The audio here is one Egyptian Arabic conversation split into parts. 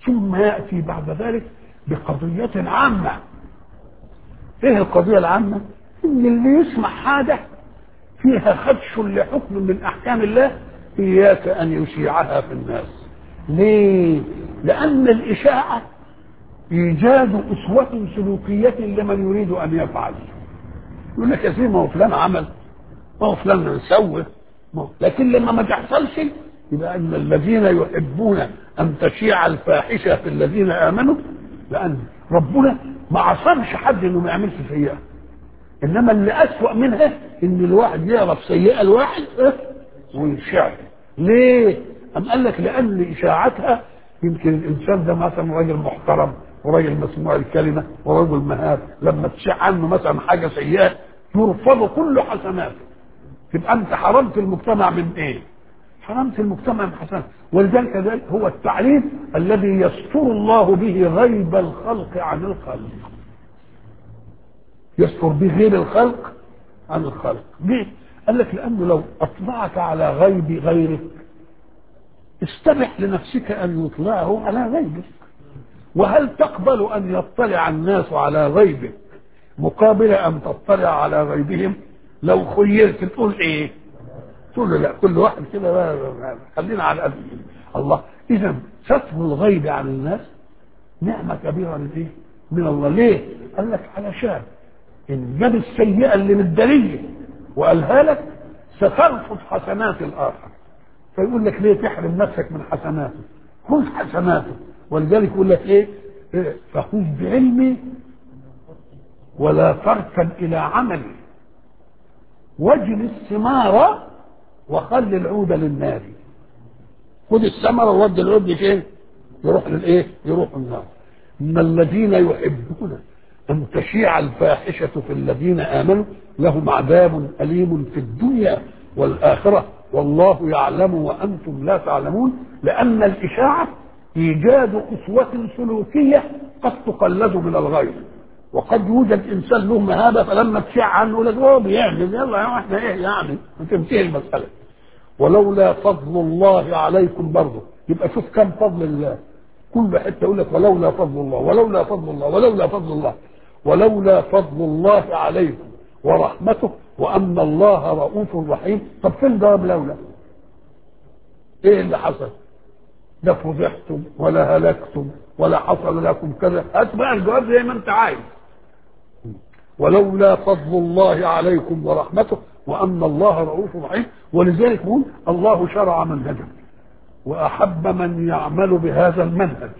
ثم يأتي بعد ذلك بقضية عامة ايه القضية العامة ان اللي يسمع حاجة فيها خدش لحكم من احكام الله اياك ان يشيعها في الناس ليه لان الاشاعة ايجاد اسوة سلوكية لمن يريد ان يفعل يقول لك يا سيدي ما هو فلان عمل ما هو فلان سوى لكن لما ما تحصلش يبقى ان الذين يحبون ان تشيع الفاحشه في الذين امنوا لان ربنا ما عصمش حد انه ما يعملش سيئه انما اللي اسوأ منها ان الواحد يعرف سيئه الواحد اه ويشاع ليه؟ أم قال لك لان اشاعتها يمكن الانسان ده مثلا راجل محترم وراجل مسموع الكلمه ورجل مهاب لما تشاع عنه مثلا حاجه سيئه يرفض كل حسناته تبقى انت حرمت المجتمع من ايه؟ حرمت المجتمع من حسنات ولذلك ذلك هو التعليم الذي يستر الله به غيب الخلق عن الخلق يستر به غيب الخلق عن الخلق ليه؟ قال لك لانه لو اطلعك على غيب غيرك استبح لنفسك ان يطلعه على غيبك وهل تقبل ان يطلع الناس على غيبك مقابل ان تطلع على غيبهم لو خيرت تقول ايه تقول له لا كل واحد كده خلينا على قد الله اذا ستر الغيب عن الناس نعمه كبيره من ايه من الله ليه قال لك علشان ان جاب السيئه اللي متداريه وقالها لك سترفض حسنات الاخر فيقول لك ليه تحرم نفسك من حسناته خذ حسناته ولذلك يقول لك ايه, إيه؟ فخذ بعلمي ولا تركن الى عملي واجل الثمار وخلي العود للنار خد الثمرة وودي العود فين يروح للايه يروح النار ان الذين يحبون ان تشيع الفاحشة في الذين امنوا لهم عذاب اليم في الدنيا والاخرة والله يعلم وانتم لا تعلمون لان الاشاعة ايجاد اسوة سلوكية قد تقلد من الغير وقد يوجد انسان له مهابه فلما تشيع عنه يقول لك هو بيعمل يلا يا احنا ايه يعني وتنتهي المساله ولولا فضل الله عليكم برضه يبقى شوف كم فضل الله كل حته يقول لك ولولا فضل الله ولولا فضل الله ولولا فضل الله ولولا فضل الله عليكم ورحمته وان الله رؤوف رحيم طب فين جواب لولا؟ ايه اللي حصل؟ لا فضحتم ولا هلكتم ولا حصل لكم كذا هات بقى الجواب زي ما انت عايز ولولا فضل الله عليكم ورحمته وان الله رؤوف رحيم ولذلك يقول الله شرع منهجا واحب من يعمل بهذا المنهج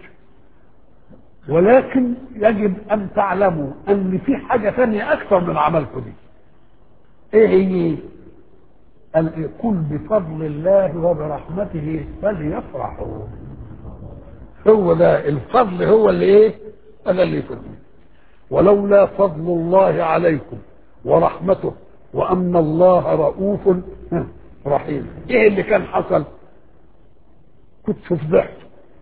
ولكن يجب ان تعلموا ان في حاجه ثانيه اكثر من عملكم دي ايه هي قال قل بفضل الله وبرحمته فليفرحوا هو ده الفضل هو اللي ايه هذا اللي يفضل ولولا فضل الله عليكم ورحمته وان الله رؤوف رحيم ايه اللي كان حصل كنت فضحت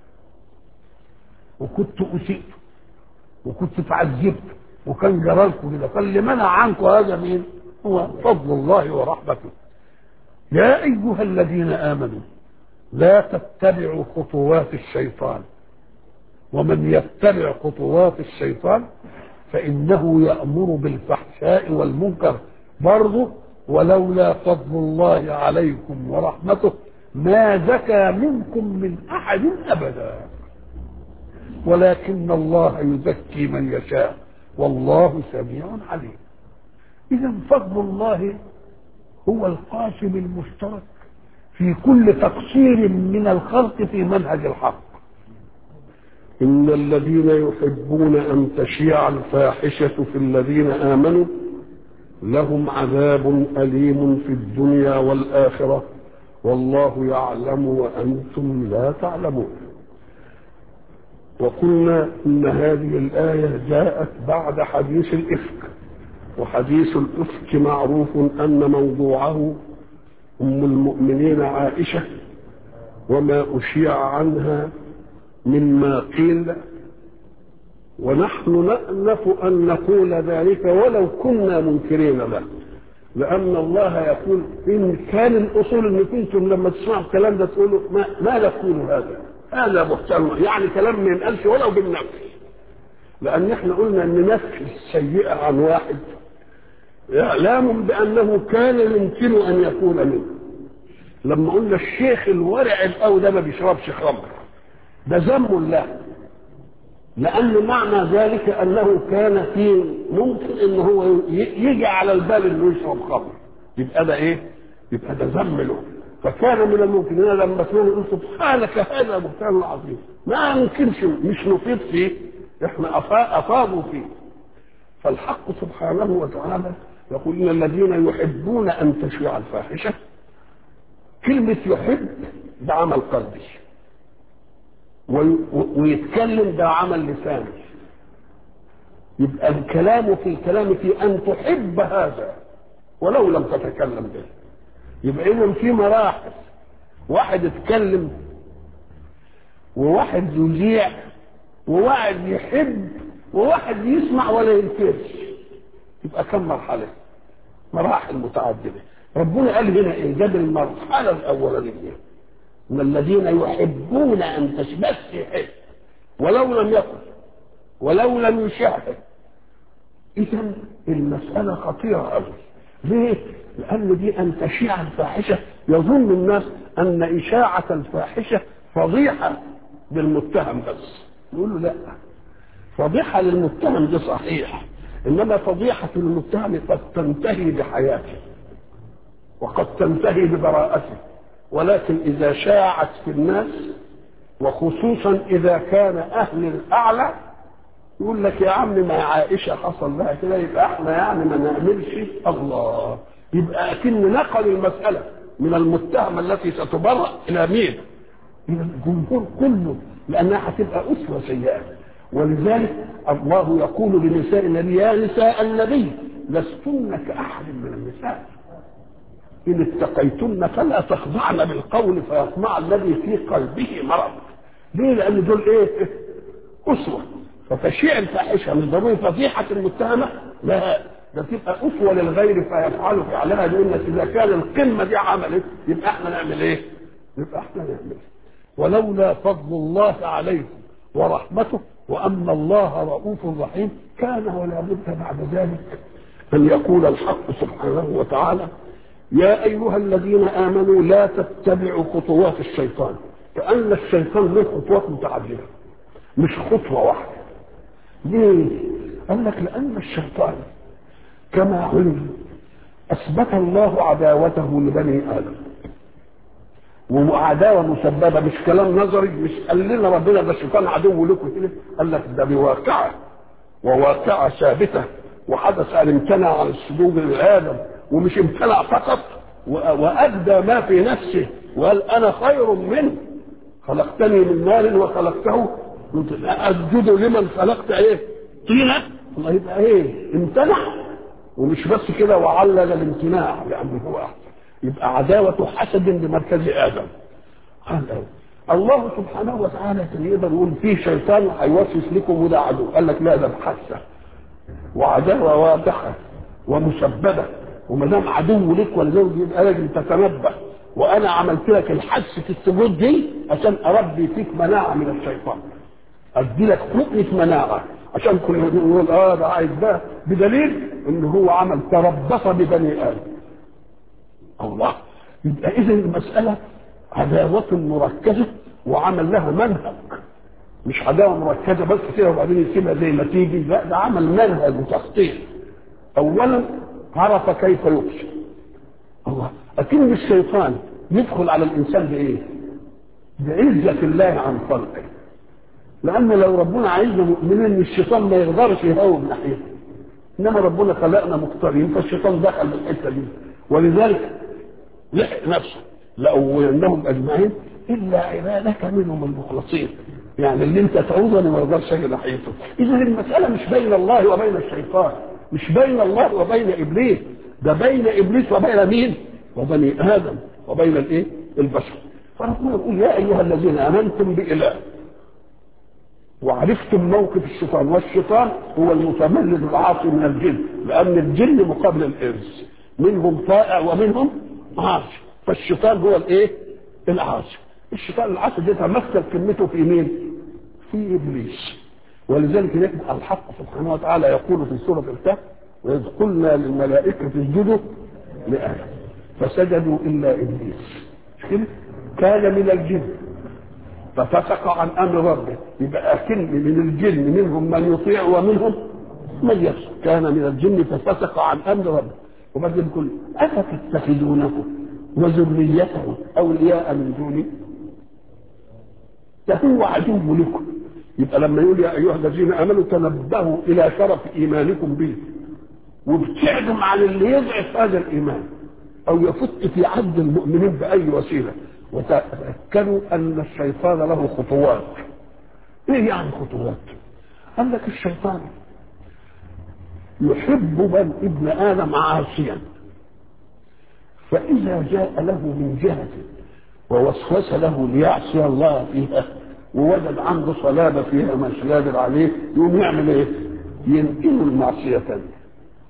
وكنت اسئت وكنت تعذبت وكان جرالكم كده فاللي منع عنكم هذا مين هو فضل الله ورحمته يا ايها الذين امنوا لا تتبعوا خطوات الشيطان ومن يتبع خطوات الشيطان فانه يامر بالفحشاء والمنكر برضه ولولا فضل الله عليكم ورحمته ما زكى منكم من احد ابدا ولكن الله يزكي من يشاء والله سميع عليم اذا فضل الله هو القاسم المشترك في كل تقصير من الخلق في منهج الحق إن الذين يحبون أن تشيع الفاحشة في الذين آمنوا لهم عذاب أليم في الدنيا والآخرة والله يعلم وأنتم لا تعلمون وقلنا إن هذه الآية جاءت بعد حديث الإفك وحديث الإفك معروف أن موضوعه أم المؤمنين عائشة وما أشيع عنها مما قيل ونحن نأنف أن نقول ذلك ولو كنا منكرين له لأن الله يقول إن كان الأصول إن كنتم لما تسمعوا الكلام ده تقولوا ما, ما نقول هذا هذا بهتان يعني كلام ما ينقالش ولو بالنفي لان احنا قلنا ان نفي السيئه عن واحد اعلام بانه كان يمكن ان يكون منه لما قلنا الشيخ الورع القوي ده ما بيشربش خمر ده ذم له لأن معنى ذلك أنه كان في ممكن أنه هو يجي على البال أنه يشرب خمر يبقى ده إيه؟ يبقى ده ذم له فكان من الممكن أنا لما سمعنا نقول سبحانك هذا بهتان عظيم ما يمكنش مش نفيد فيه احنا أفاضوا فيه فالحق سبحانه وتعالى يقول إن الذين يحبون أن تشيع الفاحشة كلمة يحب ده عمل قلبي ويتكلم ده عمل لساني يبقى الكلام في الكلام في ان تحب هذا ولو لم تتكلم به يبقى اذا في مراحل واحد يتكلم وواحد يذيع وواحد يحب وواحد يسمع ولا ينكرش يبقى كم مرحله مراحل متعدده ربنا قال هنا ايه جاب المرحله الاولانيه من الذين يحبون ان بس يحب ولو لم يقل ولو لم يشاهد اذا المساله خطيره قوي ليه؟ لان دي ان تشيع الفاحشه يظن الناس ان اشاعه الفاحشه فضيحه للمتهم بس نقول له لا فضيحه للمتهم دي صحيح انما فضيحه المتهم قد تنتهي بحياته وقد تنتهي ببراءته ولكن إذا شاعت في الناس وخصوصا إذا كان أهل الأعلى يقول لك يا عم ما عائشة حصل لها كده يبقى احنا يعني ما نعملش الله يبقى أكن نقل المسألة من المتهم التي ستبرأ إلى مين؟ إلى الجمهور كله لأنها هتبقى أسوة سيئة ولذلك الله يقول لنساء النبي يا نساء النبي لستن كأحد من النساء إن اتقيتن فلا تخضعن بالقول فيطمع الذي في قلبه مرض ليه؟ لأن دول إيه؟ أسوة فتشيع الفاحشة من ضروري فضيحة المتهمة لا ده تبقى أسوة للغير فيفعل فعلها لأن إذا كان القمة دي عملت يبقى إحنا نعمل إيه؟ يبقى إحنا نعمل إيه؟ ولولا فضل الله عليكم ورحمته وأن الله رؤوف رحيم كان ولا بد بعد ذلك أن يقول الحق سبحانه وتعالى يا أيها الذين آمنوا لا تتبعوا خطوات الشيطان كأن الشيطان له خطوات متعددة مش خطوة واحدة ليه؟ قال لك لأن الشيطان كما علم أثبت الله عداوته لبني آدم وعداوة مسببة مش كلام نظري مش قال لنا ربنا ده الشيطان عدو لكم كده قال لك ده بواقعة وواقعة ثابتة وحدث أن امتنع عن السجود لآدم ومش امتنع فقط وأبدى ما في نفسه وقال أنا خير منه خلقتني من نار وخلقته من طين أسجد لمن خلقت إيه؟ طينة الله يبقى إيه؟ امتنع ومش بس كده وعلل الامتناع لأنه هو أحسن يبقى عداوة حسد لمركز آدم قال الله سبحانه وتعالى كان يقدر يقول في شيطان هيوسوس لكم وده عدو قال لك لا ده بحثه وعداوة واضحة ومسببة وما دام عدو لك ولذلك يبقى لازم تتنبه وانا عملت لك الحس في السجود دي عشان اربي فيك مناعه من الشيطان ادي لك حقنه مناعه عشان كل يقول اه ده عايز ده بدليل ان هو عمل تربص ببني ادم الله يبقى اذا المساله عداوه مركزه وعمل لها منهج مش عداوه مركزه بس كده وبعدين يسيبها زي ما تيجي لا ده عمل منهج وتخطيط اولا عرف كيف يقسم الله أكن الشيطان يدخل على الإنسان بإيه؟ بعزة الله عن خلقه لأن لو ربنا عايزنا مؤمنين الشيطان ما يقدرش يهوب ناحيته إنما ربنا خلقنا مختارين فالشيطان دخل بالحتة دي ولذلك لحق نفسه لأولنهم أجمعين إلا عبادك منهم المخلصين يعني اللي انت تعوزني ما يقدرش اجي ناحيته اذا المساله مش بين الله وبين الشيطان مش بين الله وبين ابليس ده بين ابليس وبين مين وبني ادم وبين الايه البشر فربنا يقول يا ايها الذين امنتم باله وعرفتم موقف الشيطان والشيطان هو المتملد العاصي من الجن لان الجن مقابل الانس منهم طائع ومنهم عاصي فالشيطان هو الايه العاصي الشيطان العصر ده تمثل كلمته في مين؟ في ابليس ولذلك يبقى الحق سبحانه وتعالى يقول في سوره الكهف واذ قلنا للملائكه اسجدوا لادم فسجدوا الا ابليس مش كده؟ كان من الجن ففسق عن امر ربه يبقى اكن من الجن منهم من يطيع ومنهم من يفسق كان من الجن ففسق عن امر ربه وبعدين يقول افتتخذونه وذريته اولياء من دوني فهو عدو لكم يبقى لما يقول يا ايها الذين امنوا تنبهوا الى شرف ايمانكم به وابتعدوا عن اللي يضعف هذا الايمان او يفت في عبد المؤمنين باي وسيله وتاكدوا ان الشيطان له خطوات ايه يعني خطوات قال لك الشيطان يحب من ابن ادم عاصيا فاذا جاء له من جهه ووسوس له ليعصي الله فيها ووجد عنده صلابة فيها مش قادر عليه يقوم يعمل ايه؟ ينقله المعصية تانية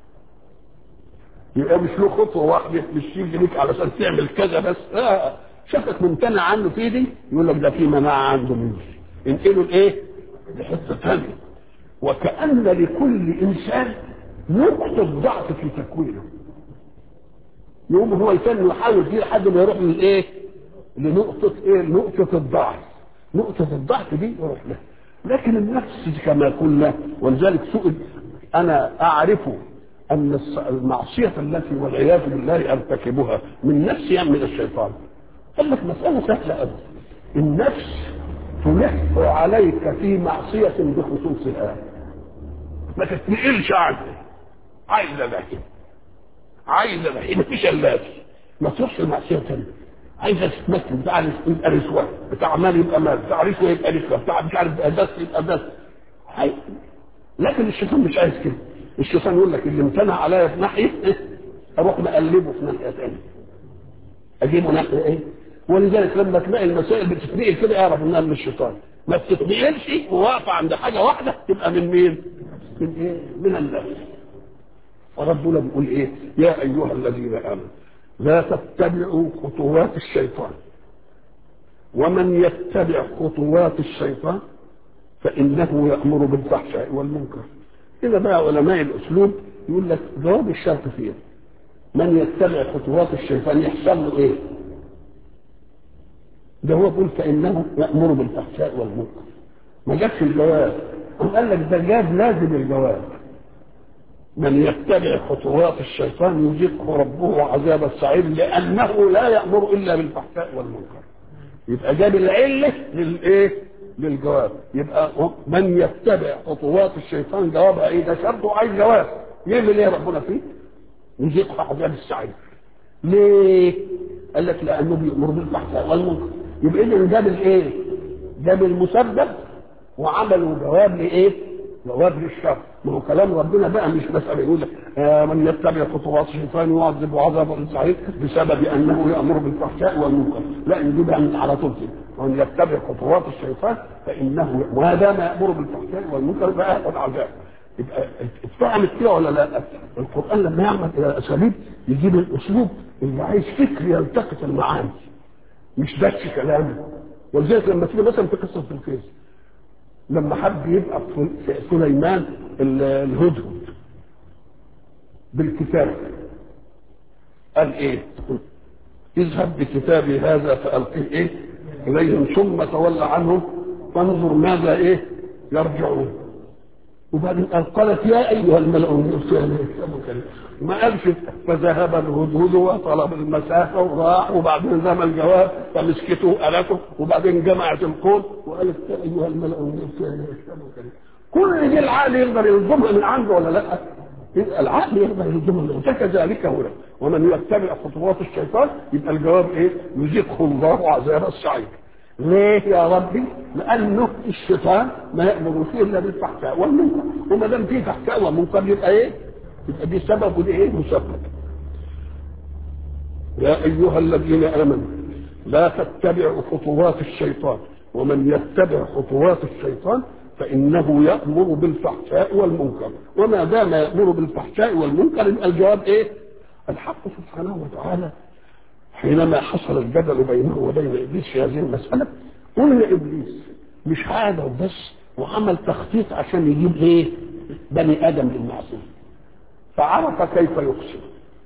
يبقى مش له خطوة واحدة مش يجي ليك علشان تعمل كذا بس آه شافك ممتنع عنه في دي يقول لك ده في مناعة عنده منه ينقله لايه؟ لحتة تانية وكأن لكل إنسان نقطة ضعف في تكوينه يقوم هو يتم يحاول فيه لحد ما يروح للايه؟ لنقطة ايه؟ نقطة الضعف. نقطة الضعف دي يروح لها. لكن النفس كما قلنا ولذلك سئل أنا أعرف أن المعصية التي والعياذ بالله أرتكبها من نفسي أم من الشيطان؟ قال لك مسألة سهلة أوي. النفس تلح عليك في معصية بخصوصها. ما تتنقلش عنها. عايزة ده عايزة ده مفيش إلا ما تروحش المعصية تانية. عايزه تتمثل بتاع يبقى رشوه بتاع مال يبقى مال بتاع رشوه يبقى رشوه بتاع مش عارف بس يبقى بس حي. لكن الشيطان مش عايز كده الشيطان يقول لك اللي امتنع عليا في ناحيه إيه؟ اروح مقلبه في ناحيه ثانيه اجيبه ناحيه ايه ولذلك لما تلاقي المسائل بتتنقل كده اعرف انها من الشيطان ما بتتنقلش وواقفه عند حاجه واحده تبقى من مين؟ من ايه؟ من النفس وربنا بيقول ايه؟ يا ايها الذين امنوا لا تتبعوا خطوات الشيطان ومن يتبع خطوات الشيطان فإنه يأمر بالفحشاء والمنكر إذا بقى علماء الأسلوب يقول لك جواب الشرط فيه من يتبع خطوات الشيطان يحصل له إيه؟ ده هو بيقول فإنه يأمر بالفحشاء والمنكر ما جابش الجواب قال لك ده جاب لازم الجواب من يتبع خطوات الشيطان يذيقه ربه عذاب السعير لانه لا يامر الا بالفحشاء والمنكر يبقى جاب العله للايه للجواب يبقى من يتبع خطوات الشيطان جوابها ايه ده شرطه عايز جواب يعمل ايه ربنا فيه يذيقه عذاب السعير ليه قال لك لانه بيامر بالفحشاء والمنكر يبقى اذا جاب الايه جاب المسبب وعملوا جواب لايه جواب للشر ما هو كلام ربنا بقى مش مسألة يقول لك آه من يتبع خطوات الشيطان يعذب عذابا سعيد بسبب انه يامر بالفحشاء والمنكر لا نجيبها على طول كده من يتبع خطوات الشيطان فانه ما دام يامر بالفحشاء والمنكر يبقى ياخذ عذاب يبقى اتفهمت كده ولا لا؟ القران لما يعمل الى اساليب يجيب الاسلوب اللي عايز فكر يلتقط المعاني مش بس كلام ولذلك لما تيجي مثلا في قصه في الفيس لما حب يبقى سليمان الهدهد بالكتاب قال ايه اذهب بكتابي هذا فألقيه ايه اليهم ثم تولى عنهم فانظر ماذا ايه يرجعون وبعدين قال قالت يا ايها الملأ ما قالش فذهب الهدهد وطلب المسافه وراح وبعدين رمى الجواب فمسكته قالته وبعدين جمعت القول وقالت يا ايها الملأ كل دي العقل يقدر يلزمها من عنده ولا لا؟ العقل يقدر يلزمها من عنده كذلك هنا ومن يتبع خطوات الشيطان يبقى الجواب ايه؟ يذيقه الله عذاب السعير ليه يا ربي؟ لأنه الشيطان ما يأمر فيه إلا بالفحشاء والمنكر، وما دام فيه فحشاء ومنكر يبقى إيه؟ يبقى دي سبب ودي إيه؟ مسبب. يا أيها الذين آمنوا لا تتبعوا خطوات الشيطان، ومن يتبع خطوات الشيطان فإنه يأمر بالفحشاء والمنكر، وما دام يأمر بالفحشاء والمنكر يبقى الجواب إيه؟ الحق سبحانه وتعالى حينما حصل الجدل بينه وبين ابليس في هذه المساله قلنا ابليس مش عاده وبس وعمل تخطيط عشان يجيب ايه بني ادم للمعصيه فعرف كيف يقسم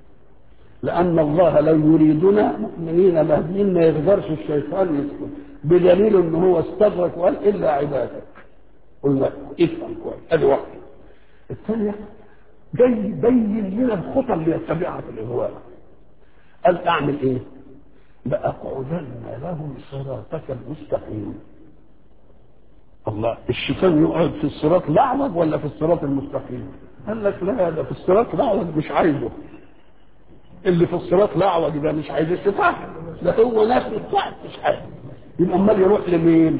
لان الله لو يريدنا مؤمنين مهديين ما يقدرش الشيطان يسكت بدليل ان هو استدرك وقال الا عبادك قلنا افهم كويس ادي واحده الثانيه جاي يبين لنا الخطى اللي يتبعها في الاغواء قال اعمل ايه؟ لاقعدن لهم صراطك المستقيم الله الشيطان يقعد في الصراط الاعوج ولا في الصراط المستقيم؟ قال لك لا ده في الصراط الاعوج مش عايزه اللي في الصراط الاعوج ده مش عايز الشيطان ده هو نفسه الصعب مش عايز يبقى امال يروح لمين؟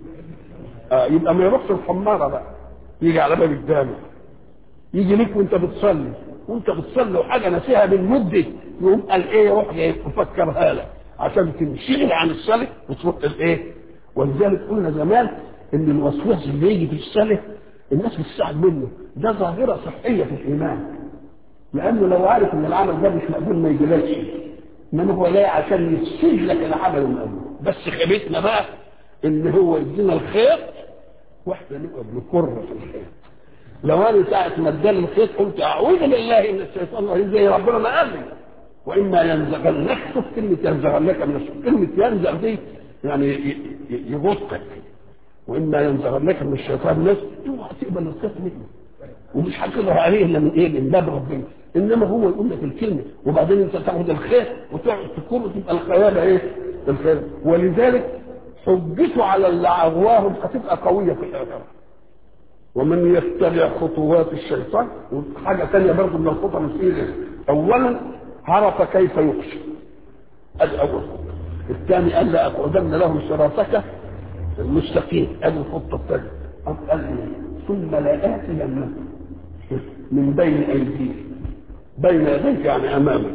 آه يبقى ما يروحش الحماره بقى يجي على باب الجامع يجي ليك وانت بتصلي وانت بتصلي وحاجه ناسيها من مده يقوم قال ايه روح جاي افكرها لك عشان تنشغل عن الصلاه وتروح الايه ولذلك قلنا زمان ان الوسواس اللي يجي في الصلاه الناس بتساعد منه ده ظاهره صحيه في الايمان لانه لو عارف ان العمل ده مش مقبول ما يجيلكش انما هو جاي عشان يفسد لك العمل المقبول بس خيبتنا بقى ان هو يدينا الخير واحنا نبقى بنكر في الخير لو انا ساعه ما اداني الخير قلت اعوذ بالله من الشيطان الرجيم زي ربنا ما قال لي واما ينزغنك شوف كلمه ينزغنك من الشيطان كلمه ينزغ دي يعني يغطك واما ينزغنك من الشيطان ناس اوعى تقبل الخير منه ومش هتقدر عليه الا من ايه؟ من باب ربنا انما هو يقول لك الكلمه وبعدين انت تاخد الخير وتقعد تكون تبقى الخيانه ايه؟ الخير ولذلك حجته على اللي عغواهم هتبقى قويه في الاخره ومن يتبع خطوات الشيطان حاجه ثانيه برضه من الخطى المسيره اولا عرف كيف يقسم ادي اول خطه الثاني قال لاقعدن لهم صراطك المستقيم ادي الخطه الثانيه قال لي ثم لآتينهم من بين أيديهم بين يديك يعني أمامك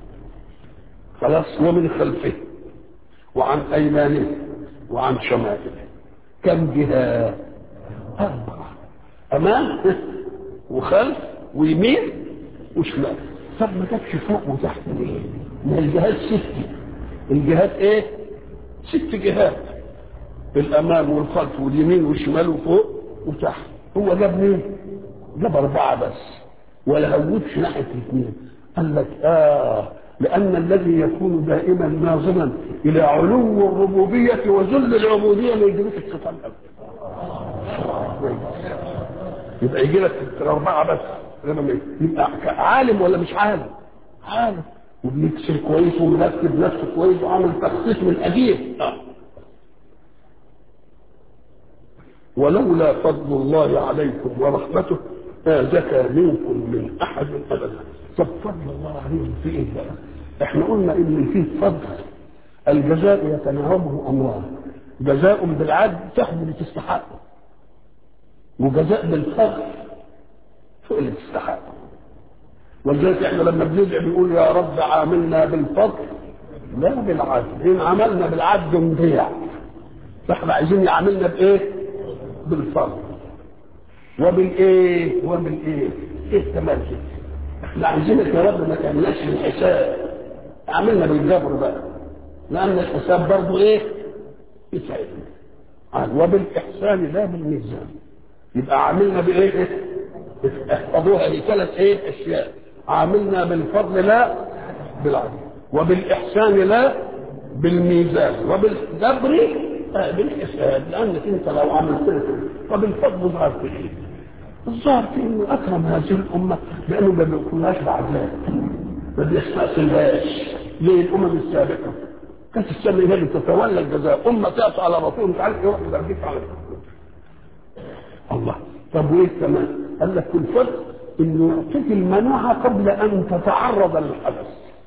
خلاص ومن خلفه وعن أيمانه وعن شمائله كم جهة أربعة أمام وخلف ويمين وشمال طب ما جابش فوق وتحت ليه؟ ما الجهات ست الجهات ايه؟ ست جهات الامام والخلف واليمين والشمال وفوق وتحت هو جاب مين؟ جاب أربعة بس ولا هوتش ناحية الاثنين قال لك آه لأن الذي يكون دائما ناظرا إلى علو الربوبية وذل العبودية ما يجيبش الشيطان يبقى يجي لك الأربعة بس يبقى عالم ولا مش عالم؟ عالم وبيكسر كويس ومرتب نفسه كويس وعامل تخصيص من قديم آه. ولولا فضل الله عليكم ورحمته ما زكى منكم من احد ابدا طب فضل الله عليهم في ايه بقى؟ احنا قلنا ان فيه فضل الجزاء يتناوبه امران جزاء بالعدل تاخذ اللي تستحقه وجزاء بالفضل فوق اللي تستحقه ولذلك احنا لما بندعي بنقول يا رب عاملنا بالفضل لا بالعدل ان عملنا بالعدل نضيع فاحنا عايزين يعاملنا بايه؟ بالفضل وبالايه وبالايه ايه كمان كده احنا عايزينك يا رب ما تعملناش بالحساب عملنا بالجبر بقى لان الحساب برضه ايه يسعدنا وبالاحسان لا بالميزان يبقى عاملنا بايه احفظوها دي ثلاث ايه اشياء عاملنا بالفضل لا بالعدل وبالاحسان لا بالميزان وبالجبر بالحساب لانك انت لو عملت كده طب الفضل ظهر في ايه؟ الظاهر في انه اكرم هذه الامه لانه ما بياكلهاش بعذاب ما بيستأصلهاش زي الامم السابقه كانت السنه هي اللي تتولى الجزاء امه تعصى على رسول مش عارف يروح يدرجك على الله طب وايه كمان؟ قال لك الفضل انه يعطيك المناعه قبل ان تتعرض للحدث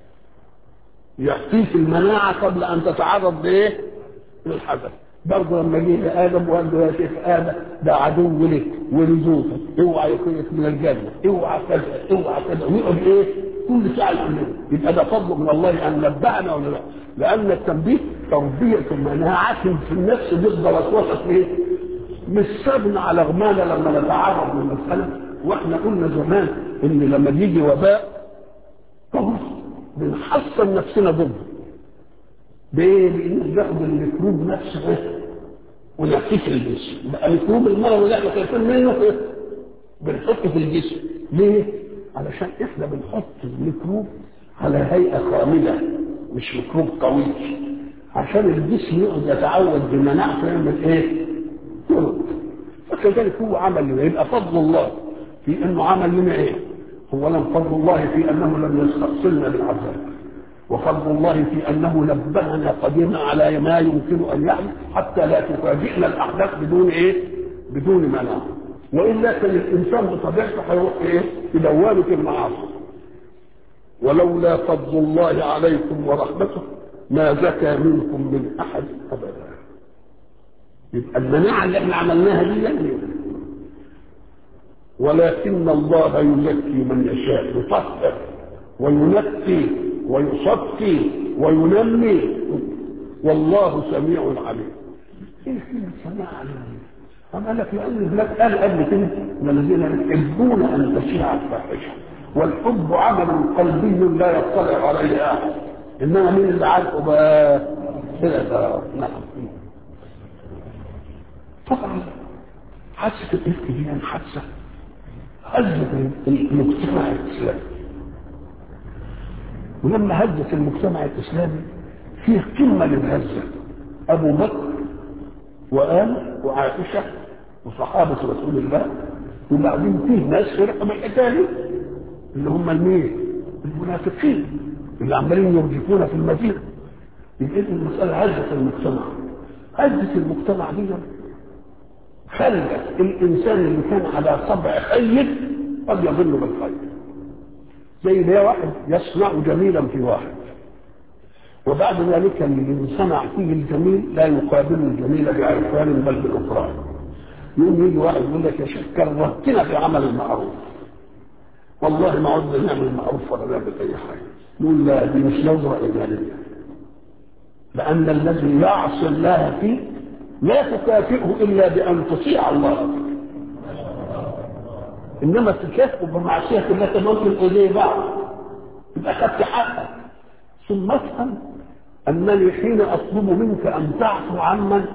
يعطيك المناعه قبل ان تتعرض لايه؟ للحدث برضه لما جه لادم وقال له يا شيخ ادم ده عدو لك ولزوجك اوعى يخرجك من الجنه اوعى كذا اوعى كذا ويقعد ايه كل ساعه يقول يبقى ده فضل من الله ان نبهنا ولا لا لان التنبيه تربيه مناعه في النفس ضد وسوسه ايه مش سابنا على غمانه لما نتعرض للمساله واحنا قلنا زمان ان لما بيجي وباء طبعا بنحصن نفسنا ضده بايه؟ بانه بياخد الميكروب نفسه ونحكيه في الجسم بقى ميكروب المرض اللي احنا خايفين منه بنحطه في الجسم ليه؟ علشان احنا بنحط الميكروب على هيئه خامده مش ميكروب قوي عشان الجسم يقعد يتعود بمناعته يعمل ايه؟ يرد فكذلك هو عمل لنا يبقى فضل الله في انه عمل لنا ايه؟ اولا فضل الله في انه لم يستأصلنا بالعذاب وفضل الله في انه نبهنا قديما على ما يمكن ان يحدث حتى لا تفاجئنا الاحداث بدون ايه؟ بدون مناعه والا كان الانسان بطبيعته هيروح ايه؟ في دوامه المعاصي ولولا فضل الله عليكم ورحمته ما زكى منكم من احد ابدا يبقى المناعه اللي احنا عملناها دي يعني ولكن الله يزكي من يشاء يطهر وينقي ويصفي وينمي والله سميع عليم ايه كلمه سميع عليم قال لك لان هناك قال قبل كده والذين يحبون ان تشيع الفاحشه والحب عمل قلبي لا يطلع عليه احد انما مين اللي عارفه بقى كده نعم طبعا حادثه الافك دي حادثه هزت المجتمع الاسلامي ولما هزت المجتمع الاسلامي فيه قمه للهزه ابو بكر وآل وعائشه وصحابه رسول الله وبعدين فيه ناس فرقوا بالحكايه اللي هم المين؟ المنافقين اللي عمالين يرجفون في المدينه يبقى المساله هزت المجتمع هزت المجتمع دي خلت الانسان اللي كان على طبع خير قد يضل بالخير زي ده واحد يصنع جميلا في واحد وبعد ذلك اللي صنع فيه الجميل لا يقابل الجميل بعرفان بل بالاكرام يوم يجي واحد يقول لك يا شيخ كرهتنا في عمل المعروف والله ما عدنا نعمل المعروف ولا نعمل اي حاجه نقول لا دي مش نظره ايمانيه لان الذي يعصي الله فيه لا تكافئه الا بان تطيع الله انما تكافئه بمعصيه الله تمام اليه بعض يبقى خدت حقك ثم افهم انني حين اطلب منك ان تعفو عمن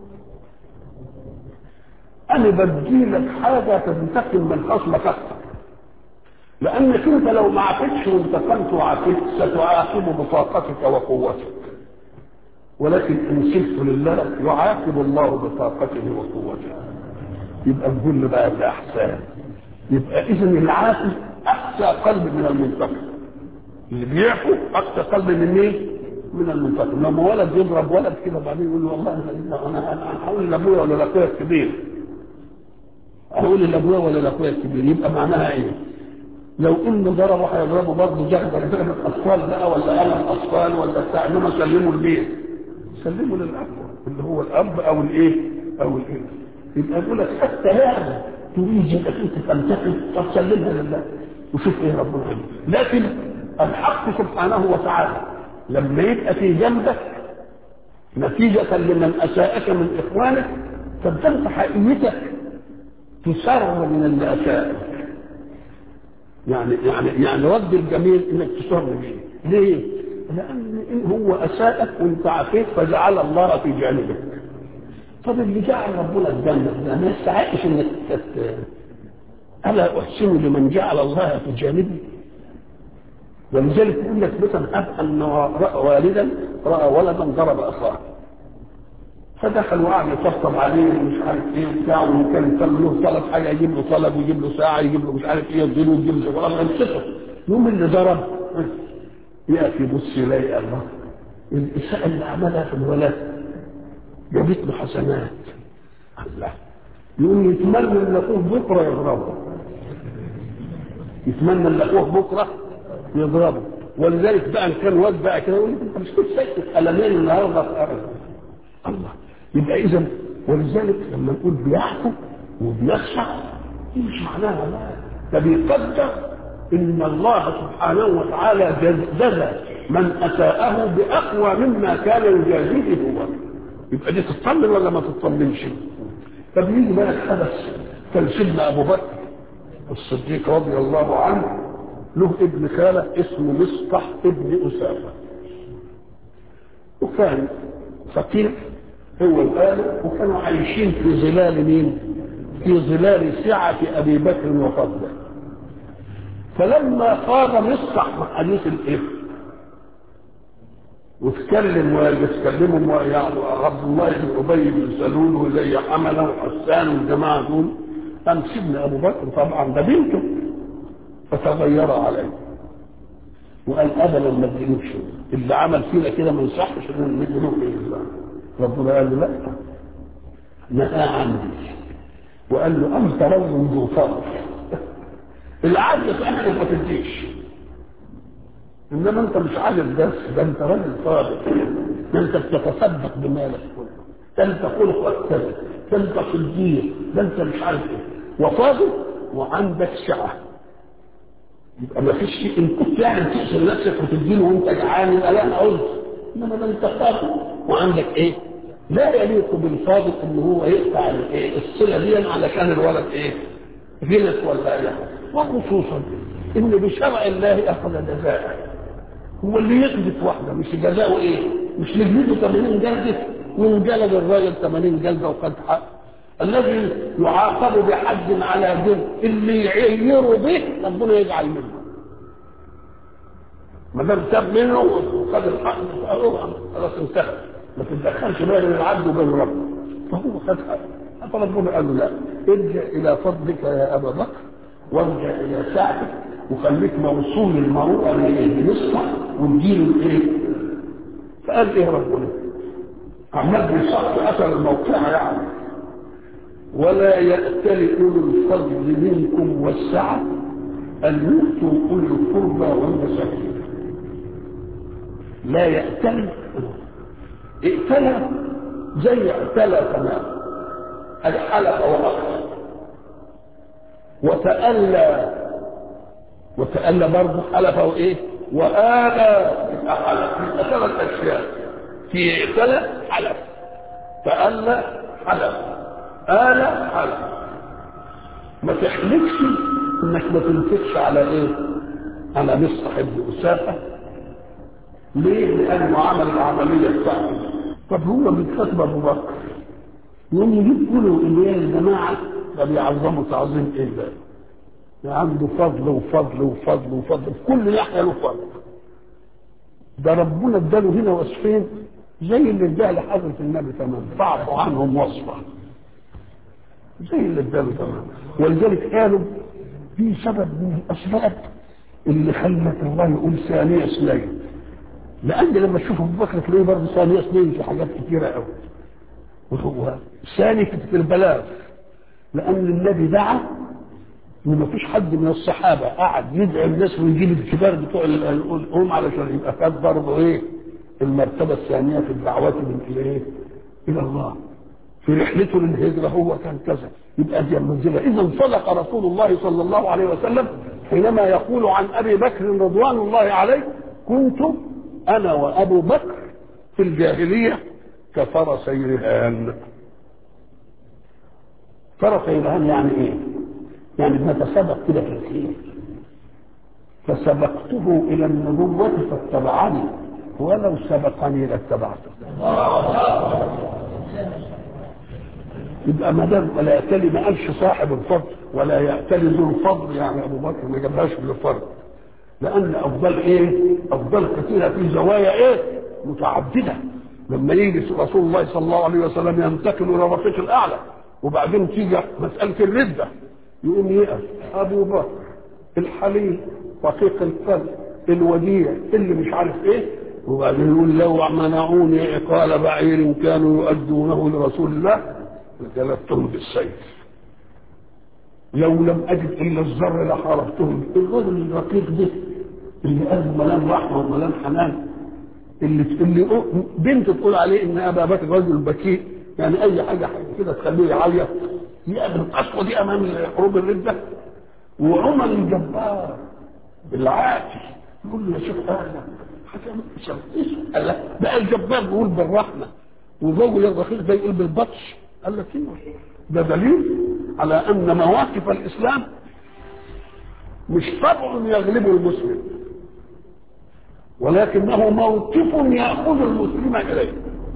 انا بديلك حاجه تنتقم من خصمك اكثر لانك انت لو ما عفتش وانتقمت وعفيت ستعاقب بطاقتك وقوتك ولكن ان سلت لله يعاقب الله بطاقته وقوته يبقى الذل بقى باحسان يبقى اذا العاقل اقسى قلب من المنتقم اللي بيعفو اقسى قلب من مين؟ من المنتقم لما ولد يضرب ولد كده بعدين يقول له والله انا انا هقول لابويا ولا لاخويا الكبير هقول لابويا ولا لاخويا الكبير يبقى معناها ايه؟ لو انه ضربه هيضربه برضه جهد ضربه اطفال بقى ولا قلم اطفال ولا بتاع انما سلموا البيت سلموا للاقوى اللي هو الاب او الايه؟ او الابن يبقى يقول لك حتى هذا تريد انك انت تنتقم طب سلمها لله وشوف ايه ربنا يعمل لكن الحق سبحانه وتعالى لما يبقى في جنبك نتيجة لمن أساءك من إخوانك فبتنت حقيقتك تسر من اللي أساءك يعني يعني يعني رد الجميل انك تسر به ليه؟ لان إن هو اساءك وانت عافيت فجعل الله في جانبك طب اللي جعل ربنا الجنة ده ما يستحقش انك تت... الا احسن لمن جعل الله في جانبي ولذلك يقول لك مثلا اب ان راى والدا راى ولدا ضرب اخاه فدخل وقعد يطبطب عليه ومش عارف ايه وبتاع وكان كان له طلب حاجه يجيب له طلب ويجيب له ساعه يجيب له مش عارف ايه يديله ويجيب له شغله يمسكه يوم اللي ضرب ياتي يبص يلاقي الله الاساءه اللي عملها في الولد جابت له حسنات الله يقوم يتمنى ان اخوه بكره يضربه يتمنى ان اخوه بكره يضربه ولذلك بقى ان كان واد بقى كده يقول انت مش كنت ساكت قلمين النهارده في ارض الله يبقى اذا ولذلك لما نقول بيحكم وبيخشع دي مش معناها لا ده بيقدر ان الله سبحانه وتعالى جزى من اساءه باقوى مما كان يجازيه هو يبقى دي تطمن ولا ما تطمنش طب يجي بقى حدث كان سيدنا ابو بكر الصديق رضي الله عنه له ابن خاله اسمه مصطح ابن اسامه وكان فقير هو الآن وكانوا عايشين في ظلال مين؟ في ظلال سعة أبي بكر وفضله فلما صار مصح حديث الإفك وتكلم ويتكلموا يعني عبد الله بن ابي بن سلول وزي حمله وحسان والجماعه دول قام سيدنا ابو بكر طبعا ده بنته فتغير عليه وقال ابدا ما تجيبش اللي عمل فينا كده ما يصحش ان نديله ايه ربنا قال له لا نهى عني وقال له انت رجل ذو فضل العدل في احنا ما تديش انما انت مش عاجب بس ده انت راجل صادق ده انت بتتصدق بمالك كله ده انت خلق كذا ده انت صديق ده انت مش عارف ايه وفاضل وعندك سعه يبقى ما فيش شيء ان كنت يعني تقسم نفسك وتديله وانت جعان يبقى لا انا قلت انما ده انت فاضل وعندك ايه؟ لا يليق بالفاضل ان هو يقطع الايه؟ الصله دي علشان الولد ايه؟ غلط ولا ايه؟ وخصوصا ان بشرع الله اخذ جزاءه هو اللي يقذف واحده مش جزاؤه ايه؟ مش نجلده 80 جلده وانجلد الراجل 80 جلده وخد حق الذي يعاقب بحد على جن اللي يعيره به ربنا يجعل منه ما دام تاب منه وخد الحق خلاص انتهى ما تتدخلش بين العبد وبين ربه فهو خد حق فربنا قال له لا ارجع الى فضلك يا ابا بكر وارجع الى سعدك وخليك موصول المروءه لنصح وتجيله الايه؟ فقال ايه ربنا؟ عمال بيصح اثر الموقعه يعني ولا يأتل أولو الفضل منكم والسعة أن يؤتوا أولي القربى والمساكين لا يأتل ائتلى زي اعتلى تمام الحلق وأخر وتألى وتألى برضه حلف وإيه وآلى يبقى حلف يبقى ثلاث أشياء في اعتلى حلف تألى حلف آلة حلف ما تحلفش انك ما تنفقش على ايه على مصطح ابن أسافة ليه لأنه عمل العملية بتاعته طب هو بيتكتب أبو بكر يوم يجيب يقولوا إن يا جماعة ده بيعظموا تعظيم إيه ده؟ ده عنده فضل وفضل وفضل وفضل في كل ناحية له فضل ده ربنا اداله هنا وصفين زي اللي اداه لحضرة النبي تمام فاعفوا عنهم وصفه زي اللي اداله تمام ولذلك قالوا في سبب من الاسباب اللي خلت الله يقول ثانية اثنين لان لما تشوف ابو بكر تلاقيه برضه ثانية اثنين في حاجات كتيرة قوي وهو ثاني في البلاغ لان النبي دعا ان ما فيش حد من الصحابه قعد يدعي الناس ويجيب الكبار بتوع الام علشان يبقى خد برضه ايه المرتبه الثانيه في الدعوات من الى ايه؟ الى الله في رحلته للهجرة هو كان كذا يبقى دي المنزلة إذا صدق رسول الله صلى الله عليه وسلم حينما يقول عن أبي بكر رضوان الله عليه كنت أنا وأبو بكر في الجاهلية كفرسي رهان فرسي رهان يعني إيه؟ يعني بنتسابق كده في الخير فسبقته إلى النبوة فاتبعني ولو سبقني لاتبعته يبقى ما دام ولا يأتلي ما قالش صاحب الفضل ولا يأتلي ذو الفضل يعني ابو بكر ما جابهاش بالفضل لان افضل ايه؟ افضل كثيره في زوايا ايه؟ متعدده لما يجي رسول الله صلى الله عليه وسلم ينتقل الى الرفيق الاعلى وبعدين تيجي مساله الرده يقوم يقف ابو بكر الحليم رقيق القلب الوديع اللي مش عارف ايه وبعدين يقول لو منعوني عقال بعير كانوا يؤدونه لرسول الله لجلدتهم بالسيف لو لم اجد الا الذر لحاربتهم الرجل الرقيق ده اللي قلبه ملام رحمه وملام حنان اللي اللي بنت تقول عليه ان ابا بكر رجل بكيء يعني اي حاجه كده تخليه يعيط يقابل القسوه دي امام حروب الرده وعمر الجبار العاتي يقول له يا شيخ اهلا قال لك بقى الجبار بيقول بالرحمه وجو الرقيق ده يقول بالبطش قال لك ايوه ده دليل على ان مواقف الاسلام مش طبع يغلب المسلم ولكنه موقف ياخذ المسلم اليه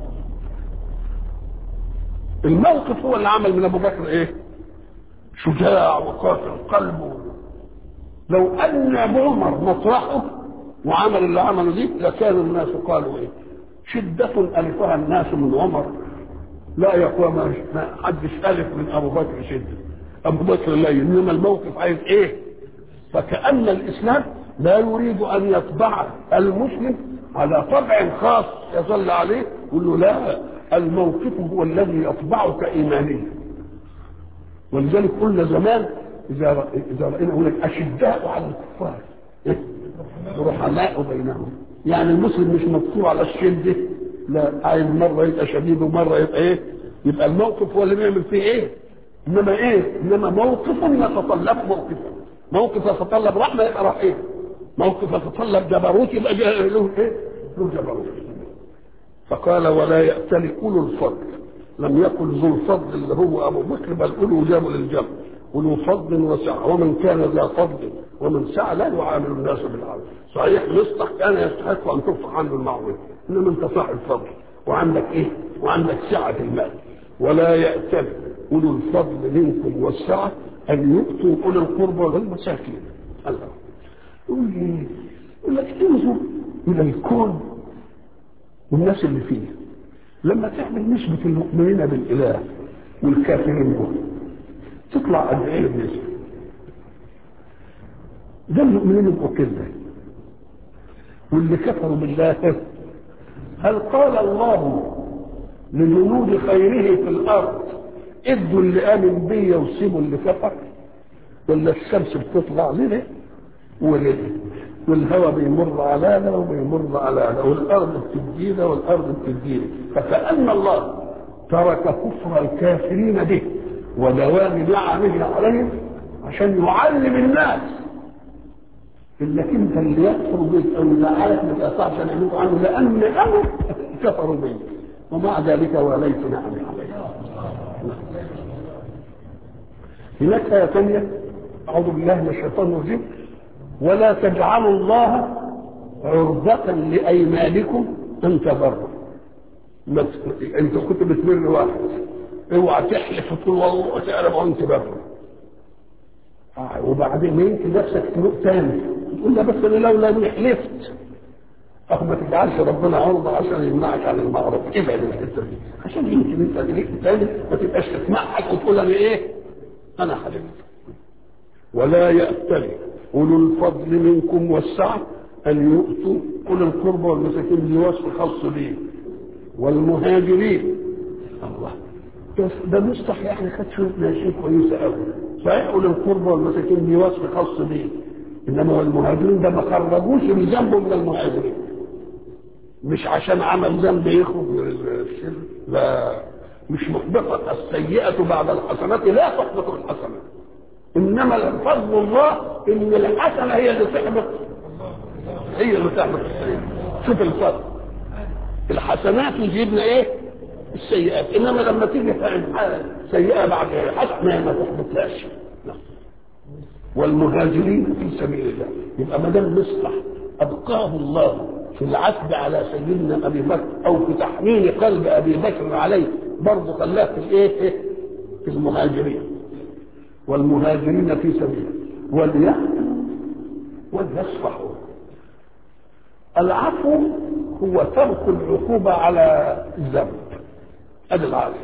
الموقف هو اللي عمل من ابو بكر ايه شجاع وقاتل قلبه لو ان ابو عمر مطرحه وعمل اللي عمله دي لكان الناس قالوا ايه شدة ألفها الناس من عمر لا يا اخوان ما حدش ألف من أبو بكر شدة أبو بكر لا إنما الموقف عايز إيه فكأن الإسلام لا يريد أن يطبع المسلم على طبع خاص يظل عليه يقول له لا الموقف هو الذي يطبعك إيمانيا ولذلك قلنا زمان إذا إذا رأينا هناك أشداء على الكفار رحماء بينهم يعني المسلم مش مقصور على الشده لا عايز مره يبقى شديد ومره يبقى ايه يبقى الموقف هو اللي بيعمل فيه ايه انما ايه انما موقف يتطلب موقفا موقف يتطلب رحمه يبقى رحيم موقف يتطلب جبروت يبقى له ايه له جبروت فقال ولا يأتل أولو الفضل لم يقل ذو الفضل اللي هو أبو بكر بل أولو جابوا للجمع أولو فضل وسعة ومن كان ذا فضل ومن سعة لا يعامل الناس بالعدل صحيح مصطح كان يستحق أن ترفع عنه المعروف إنما أنت صاحب فضل وعندك إيه وعندك سعة المال ولا يأتل أولو الفضل منكم والسعة أن يؤتوا أولي القربى والمساكين الله يقول لي يقول لك انظر إلى الكون والناس اللي فيه لما تعمل نسبة المؤمنين بالإله والكافرين به تطلع قد ايه النسبة ده المؤمنين يبقوا كده واللي كفروا بالله هل قال الله لجنود خيره في الارض ادوا اللي امن بيا وسيبوا اللي كفر ولا الشمس بتطلع لنا ولنا والهواء بيمر على ده وبيمر على ده والارض بتدينا والارض بتدينا فكأن الله ترك كفر الكافرين به ودوام نعمه عليهم عشان يعلم الناس انك انت اللي يكفر بك او اللي عارف ما تقطعش نعمته عنه لان انا كفروا بي ومع ذلك وليت نعمي عليهم هناك آية ثانية أعوذ بالله من الشيطان الرجيم ولا تجعلوا الله عرضة لأيمانكم أن تبروا أنت كنت بتمر واحد اوعى تحلف وتقول والله تعرف وأنت بر آه وبعدين يمكن نفسك تروح تاني تقول لا بس أنا لولا إني حلفت أخو ما تجعلش ربنا عرضة عشان يمنعك عن المعروف ابعد الحتة دي عشان يمكن أنت تليك تاني ما تبقاش تسمعك وتقول أنا إيه أنا حلفت ولا يأتلي أولو الفضل منكم والسعة أن يؤتوا أولي القربى والمساكين بوصف خاص به والمهاجرين الله ده مصطح يعني خد شوية شيء كويسة قوي صحيح أولي القربى والمساكين بوصف خاص به إنما المهاجرين ده ما خرجوش من ذنبه من المهاجرين مش عشان عمل ذنب يخرج من الشر لا مش محبطة السيئة بعد الحسنات لا تحبط الحسنات انما فضل الله ان الحسنه هي اللي تحبط هي اللي تحبط السيئه شوف الفضل الحسنات يجيبنا ايه السيئات انما لما تيجي سيئه بعد حسنه ما تحبطهاش والمهاجرين في سبيل الله يبقى ما دام مصلح ابقاه الله في العتب على سيدنا ابي بكر او في تحميل قلب ابي بكر عليه برضه خلاه في الايه في المهاجرين والمهاجرين في سبيله وليعفوا وليصفحوا العفو هو ترك العقوبة على الذنب هذا العفو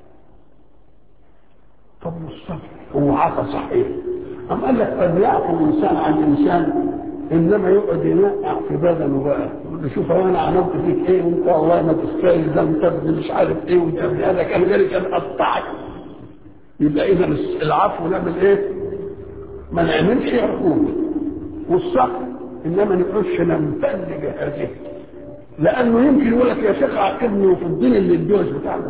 طب الصفح هو عفى صحيح أم قال لك قد يعفو الإنسان عن إنسان إنما يقعد ينقع في بدنه بقى يقول له شوف أنا عملت فيك إيه وأنت والله ما تستاهل ده أنت مش عارف إيه وأنت هذا كان غيري كان قطعك يبقى اذا العفو نعمل ايه ما نعملش عقوبه والصح انما نقولش نمتلج هذه لانه يمكن يقول لك يا شيخ عاقبني وفي الدين اللي الجوز بتاعنا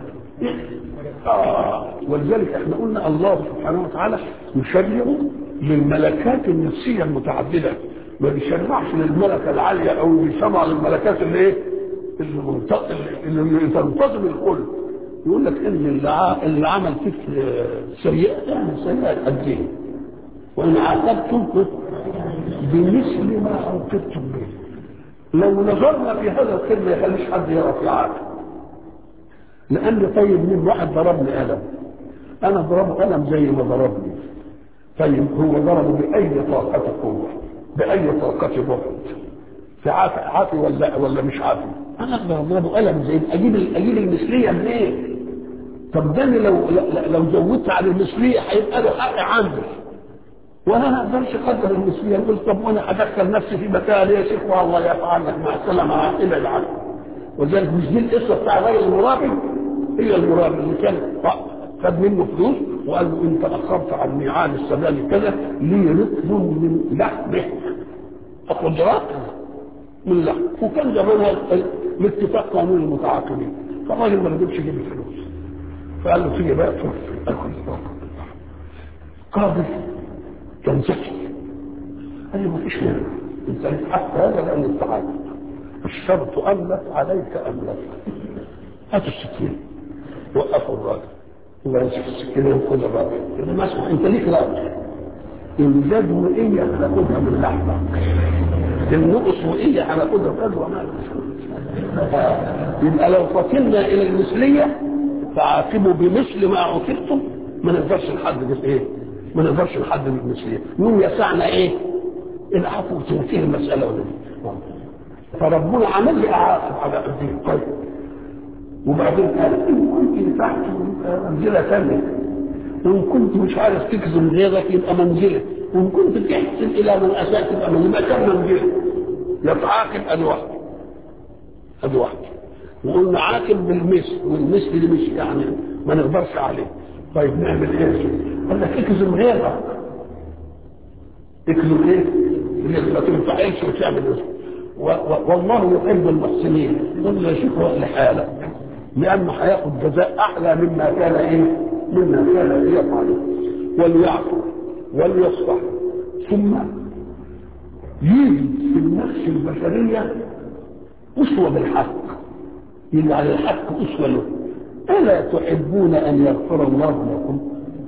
آه ولذلك احنا قلنا الله سبحانه وتعالى يشرع للملكات النفسيه المتعدده ما بيشرعش للملكه العاليه او بيشرع للملكات اللي ايه اللي, اللي تنتظم الكل يقول لك ان اللي عمل فيك سيئه يعني سيئه قد ايه وان عاقبتم بمثل ما عوقبتم به لو نظرنا في هذا الخير ما يخليش حد يقف يعاقب لان طيب من واحد ضربني قلم انا ضربه قلم زي ما ضربني طيب هو ضربه باي طاقه قوه باي طاقه بعد في عافي عافي ولا ولا مش عافي انا اقدر اضربه قلم زي اجيب اجيب المثليه منين طب ده أنا لو لو زودت على المثليه هيبقى له حق عندي وانا ما اقدرش اقدر المثليه اقول طب وانا ادخل نفسي في مكان يا شيخ والله يفعل لك مع السلامه ابعد عنه وذلك مش دي القصه بتاع الراجل المرابي هي المرابي اللي كان خد منه فلوس وقال له انت اخرت عن ميعاد السلام كذا لي رطل من لحمه خضرات من لحم وكان زمانها الاتفاق قانون المتعاقدين فالراجل ما رضيش يجيب الفلوس فقال له تيجي بقى تروح اكل قاضي كان ذكي قال لي ما فيش مانع انت حتى هذا لان التعاقد الشرط املك عليك املك هات السكين وقفوا الراجل يبقى يمسك السكينه وياخد الراجل يقول ما اسمع انت ليك راجل الزاد وإيه هناخدها من لحمك النقص وإيه هناخدها فجوة ما يبقى لو فصلنا إلى المثلية فعاقبوا بمثل ما عوقبتم ما نقدرش نحدد ايه؟ ما نقدرش نحدد المثلية يوم يسعنا ايه؟ العفو وتنتهي المسألة ولا فربنا عمل لي أعاقب على الدين طيب وبعدين قال إن كنت تحت منزلة ثانية وإن كنت مش عارف تكذب غيرك يبقى منزلة وإن كنت تحسن إلى من أساء تبقى منزلة يبقى كم منزلة يتعاقب أدي واحدة أدي واحدة وقلنا عاقب بالمثل والمثل دي مش يعني ما نقدرش عليه طيب نعمل ايه؟ قال لك اكذب غيرك اكذب ايه؟ اللي ما تنفعلش وتعمل ايه؟ والله يحب المحسنين قل له شكرا لحالك لانه هياخد جزاء احلى مما كان ايه؟ مما كان يفعله وليعفو وليصفح ثم يجد في النفس البشريه اسوه بالحق يجعل الحق اسوه له الا تحبون ان يغفر الله لكم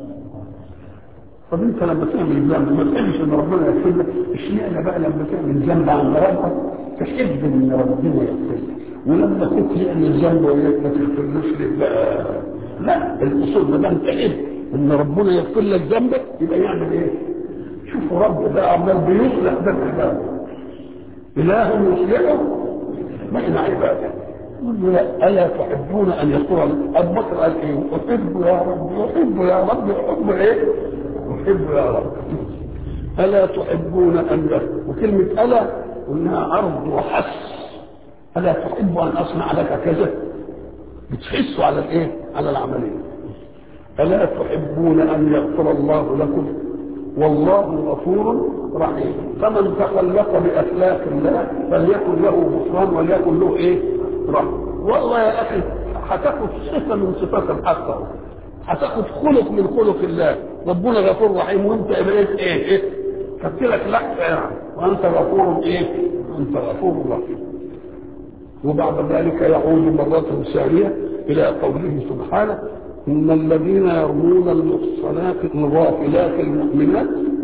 طب انت لما تعمل ذنب ما تحبش ان ربنا يغفر لك اشمعنى بقى لما تعمل ذنب عند ربك تحب ان ربنا يغفر لك ولما تطلع من الذنب وياك ما تغفرلوش ليه بقى لا الاصول ما دام تحب ان ربنا يغفر لك ذنبك يبقى يعمل ايه؟ شوفوا رب ده عمال بيصلح ده العباد اله يصلحه بين عباده يقول له لا الا تحبون ان يغفر ابو بكر قال ايه؟ احب يا رب احب يا رب احب ايه؟ احب يا رب الا تحبون ان يغفر وكلمه الا قلناها عرض وحس الا تحب ان اصنع لك كذا بتحسوا على الايه؟ على العمليه الا تحبون ان يغفر الله لكم والله غفور رحيم فمن تخلق باخلاق الله فليكن له غفران وليكن له ايه؟ رحمه والله يا اخي هتاخد صفه من صفات الحق هتاخد خلق من خلق الله ربنا غفور رحيم وانت بقيت ايه ايه خدت لك لحظه يعني وانت غفور ايه؟ انت غفور رحيم وبعد ذلك يعود مرة ثانية إلى قوله سبحانه إن الذين يرمون المحصنات الغافلات المؤمنات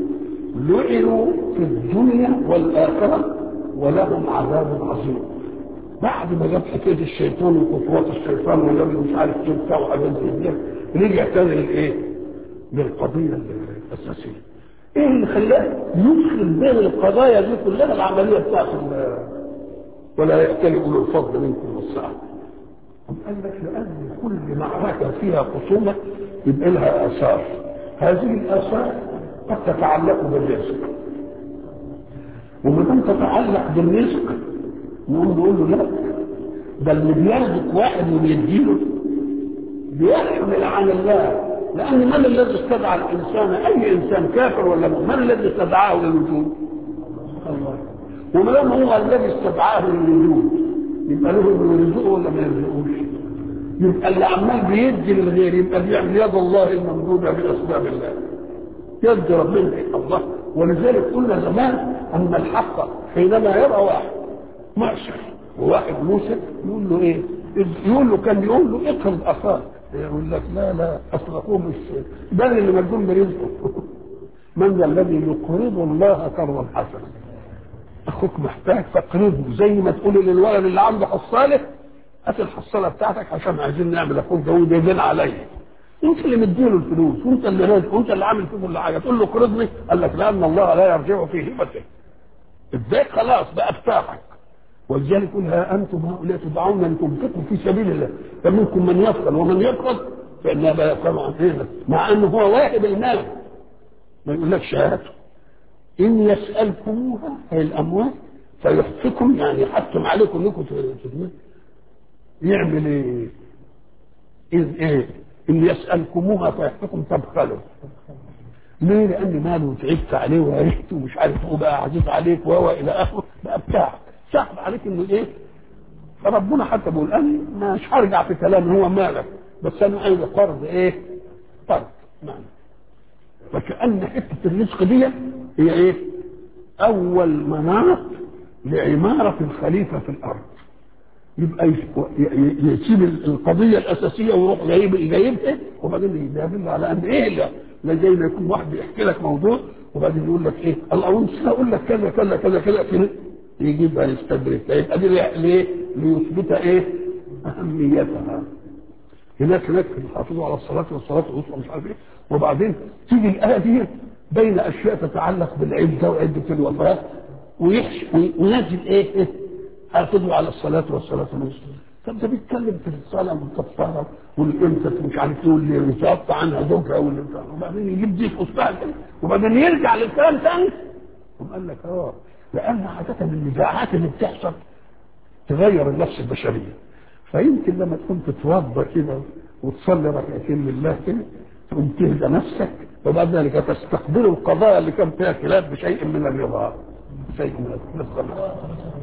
لعنوا في الدنيا والآخرة ولهم عذاب عظيم بعد ما جاب حكاية الشيطان وخطوات الشيطان وجاب مش عارف ايه بتاع وحاجات زي كده رجع تاني لإيه؟ للقضية الأساسية. إيه اللي خلاه يدخل بين القضايا دي كلها العملية بتاعت ولا يأتل أولو الفضل منكم والسعة قال لك لأن كل معركة فيها خصومة يبقى لها آثار هذه الآثار قد تتعلق بالرزق وما دام تتعلق بالرزق نقوم نقول له لا ده اللي بيرزق واحد وبيديله بيحمل عن الله لأن من الذي استدعى الإنسان أي إنسان كافر ولا من الذي استدعاه للوجود؟ الله وما دام هو الذي استدعاه للوجود يبقى له انه يرزقه ولا ما يرزقوش يبقى اللي عمال بيدي للغير يبقى بيعمل يد الله الممدوده باسباب الله يد ربنا الله ولذلك قلنا زمان ان الحق حينما يرى واحد معسر وواحد موسى يقول له ايه؟ يقول له كان يقول له اقرض اخاك يقول لك لا لا اصل اخوه مش ده اللي مجنون برزقه من ذا الذي يقرض الله قرضا حسنا اخوك محتاج فاقرضه زي ما تقولي للولد اللي عنده حصاله هات الحصاله بتاعتك عشان عايزين نعمل اخوك ده وده دين عليا انت اللي مديله الفلوس وانت اللي رازق وانت اللي عامل فيه كل حاجه تقول له قرضني قال لك لان الله لا يرجع في هبته اداك خلاص بقى بتاعك ولذلك يقول ها انتم هؤلاء تدعون ان تنفقوا في سبيل الله فمنكم من يفقد ومن يفقد فانها بقى يفقد عن غيره مع انه هو واهب المال ما يقولكش هاتوا ان يسالكموها هي الاموال فيحفكم يعني يحتم عليكم انكم تدمروا يعمل ايه؟ إذ ايه؟ ان يسالكموها فيحفكم تبخلوا ليه؟ لان ماله تعبت عليه وعشت ومش عارف هو بقى عزيز عليك وهو الى اخره بقى بتاعك سحب عليك انه ايه؟ فربنا حتى بيقول انا مش هرجع في كلام هو مالك بس انا عايز قرض ايه؟ قرض معنى فكأن حتة الرزق دي هي ايه؟ أول مناط لعمارة الخليفة في الأرض. يبقى يسيب القضية الأساسية ويروح جايب جايبها وبعدين يدل على أن إيه لا لا زي ما يكون واحد يحكي لك موضوع وبعدين يقول لك إيه؟ الله وأنت أقول لك كذا كذا كذا كذا كده يجيبها يستدرك يبقى دي ليه؟ ليثبت إيه؟ أهميتها. هناك هناك يحافظوا على الصلاة والصلاة الوسطى مش عارف ايه وبعدين تيجي الآية دي بين أشياء تتعلق بالعدة وعدة الوفاة ويحش وينزل إيه؟ إيه؟ حافظوا على الصلاة والصلاة الوسطى طب ده بيتكلم في الصلاة والكفارة والإمتى مش عارف ايه واللي يتوفى عنها زوجها واللي وبعدين يجيب دي في وسطها كده وبعدين يرجع للكلام ثاني قال لك اه لأن عادة النزاعات اللي بتحصل تغير النفس البشرية فيمكن لما تكون تتوضا كده وتصلي ركعتين لله كده تقوم تهدى نفسك وبعد ذلك تستقبل القضايا اللي كان فيها خلاف بشيء من الرضا شيء من السماء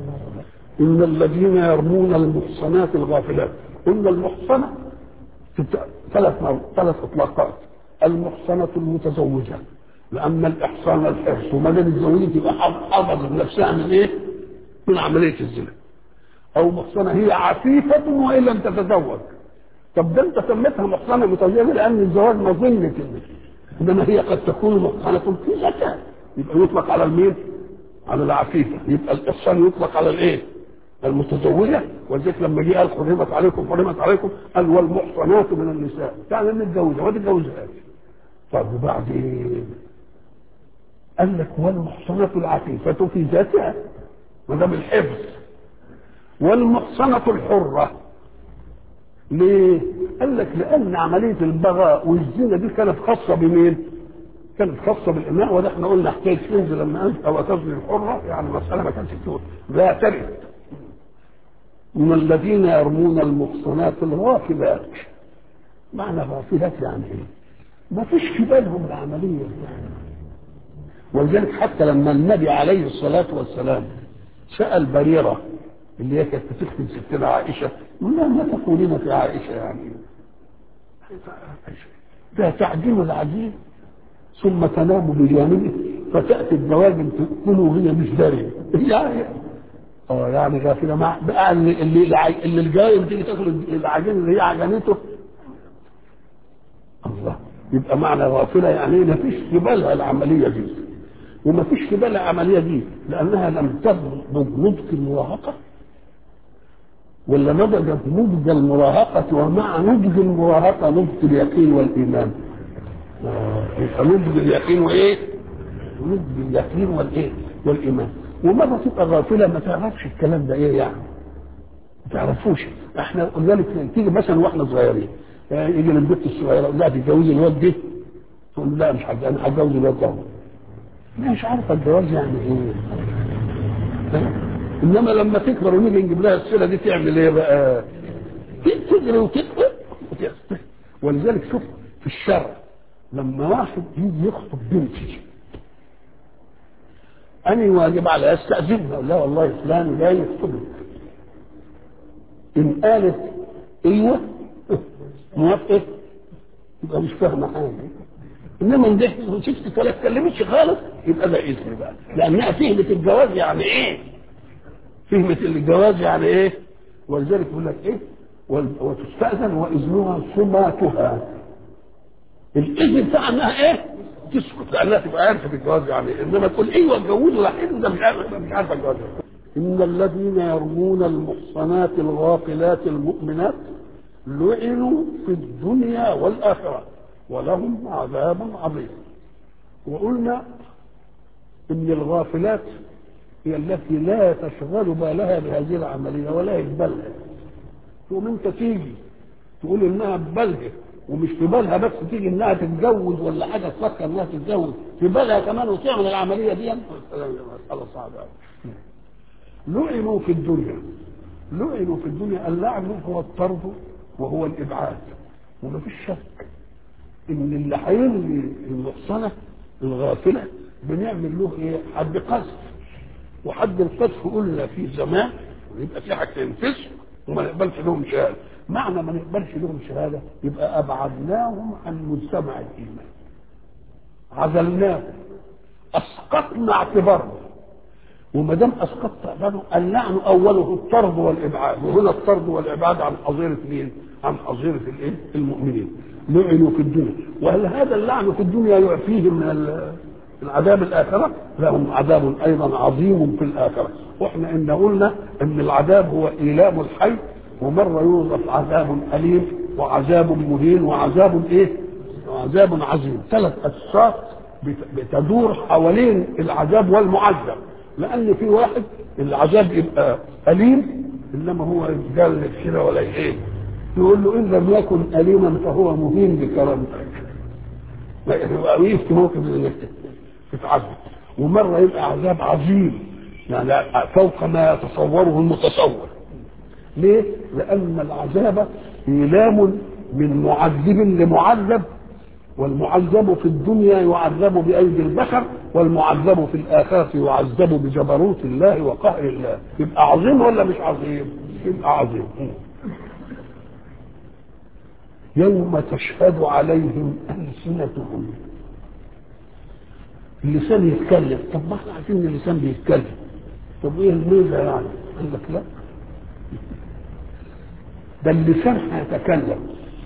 ان الذين يرمون المحصنات الغافلات قلنا المحصنه ثلاث ثلاث اطلاقات المحصنه المتزوجه لأما الإحصان الحرص وما دام اتزوجت يبقى حفظت نفسها من إيه؟ من عملية الزنا. او محصنه هي عفيفه وان لم تتزوج طب ده انت سميتها محصنه متزوجه لان الزواج مظنه كده انما هي قد تكون محصنه في ذاتها يبقى يطلق على المين؟ على العفيفه يبقى الاحصان يطلق على الايه؟ المتزوجه ولذلك لما جه قال حرمت عليكم حرمت عليكم قال والمحصنات من النساء يعني متجوزه ما تتجوزهاش طب وبعدين قال لك والمحصنات العفيفه في ذاتها ما دام الحفظ والمحصنة الحرة ليه؟ قال لك لأن عملية البغاء والزنا دي كانت خاصة بمين؟ كانت خاصة بالإماء وده احنا قلنا حكاية كنز لما أنت أو تزني الحرة يعني مسألة ما كانتش تقول لا ترث من الذين يرمون المحصنات الغافلات معنى غافلات يعني ايه؟ ما فيش في بالهم العملية يعني. ولذلك حتى لما النبي عليه الصلاة والسلام سأل بريرة اللي هي كانت بتخدم ستنا عائشة يقول لها ما تقولين في عائشة يعني ده تعجين العجين ثم تنام بجانبه فتأتي الدواجن تقتله وهي مش دارية يعني اه يعني غافلة مع بقى اللي اللي, اللي الجايم تيجي تاكل العجين اللي هي عجنته الله يبقى معنى غافلة يعني ما فيش في بالها العملية دي وما فيش في بالها العملية دي لأنها لم تبلغ نضج المراهقة ولا نضجت نضج المراهقة ومع نضج المراهقة نضج اليقين والإيمان يبقى نضج اليقين وإيه؟ نضج اليقين والإيه؟ والإيمان ومرة تبقى غافلة ما تعرفش الكلام ده إيه يعني ما تعرفوش احنا ولذلك تيجي مثلا واحنا صغيرين يجي للبنت الصغيرة لا تتجوزي الواد ده تقول لا مش حاجة انا هتجوز الواد ده مش عارفة الجواز يعني ايه انما لما تكبر ونيجي نجيب لها السيره دي تعمل ايه بقى؟ تجري وتكبر ولذلك شوف في الشرع لما واحد يجي يخطب بنتي أنا واجب على استأذنها لا والله فلان لا يخطبك إن قالت أيوه موافقة يبقى مش فاهمة حاجة انما ان ضحكت وسكتت ولا اتكلمتش خالص يبقى ده اذن بقى لانها فهمت الجواز يعني ايه؟ فهمت الجواز يعني ايه ولذلك يقول لك ايه وتستأذن وإذنها سماتها الإذن بتاع انها ايه تسكت لانها تبقى عارفه الجواز يعني انما تقول ايوه اتجوزوا لحين ده مش عارفه مش عارفه الجواز ان الذين يرمون المحصنات الغافلات المؤمنات لعنوا في الدنيا والاخره ولهم عذاب عظيم وقلنا ان الغافلات هي التي لا تشغل بالها بهذه العمليه ولا يقبلها تقوم انت تيجي تقول انها ببالها ومش في بالها بس تيجي انها تتجوز ولا حاجه تفكر انها تتجوز في بالها كمان وتعمل العمليه دي مساله صعبه قوي لعنوا في الدنيا لعنوا في الدنيا اللعن هو الطرد وهو الابعاد ومفيش شك ان اللي هيلغي المحصنه الغافله بنعمل له ايه؟ حد قذف وحد القذف قلنا في زمان ويبقى في حاجتين فسق وما نقبلش لهم شهاده معنى ما نقبلش لهم شهاده يبقى ابعدناهم عن مجتمع الايمان عزلناهم اسقطنا اعتبارهم وما دام اسقطت اعتبارهم اللعن اوله الطرد والابعاد وهنا الطرد والابعاد عن حظيره مين؟ عن حظيره الايه؟ المؤمنين لعنوا في الدنيا وهل هذا اللعن في الدنيا يعفيهم من العذاب الاخره؟ لهم عذاب ايضا عظيم في الاخره واحنا ان قلنا ان العذاب هو ايلام الحي ومره يوصف عذاب اليم وعذاب مهين وعذاب ايه؟ وعذاب عظيم ثلاث اشخاص بتدور حوالين العذاب والمعذب لان في واحد العذاب يبقى اليم انما هو يتجلد كده ولا ايه يقول له ان لم يكن اليما فهو مهين بكرامتك يبقى وقف في موقف انك تتعذب ومره يبقى عذاب عظيم يعني فوق ما يتصوره المتصور ليه؟ لأن العذاب إيلام من معذب لمعذب والمعذب في الدنيا يعذب بأيدي البشر والمعذب في الآخرة يعذب بجبروت الله وقهر الله يبقى عظيم ولا مش عظيم؟ يبقى عظيم يوم تشهد عليهم ألسنتهم اللسان يتكلم طب ما احنا عارفين ان اللسان بيتكلم طب ايه الميزه يعني؟ قال لك لا ده اللسان هيتكلم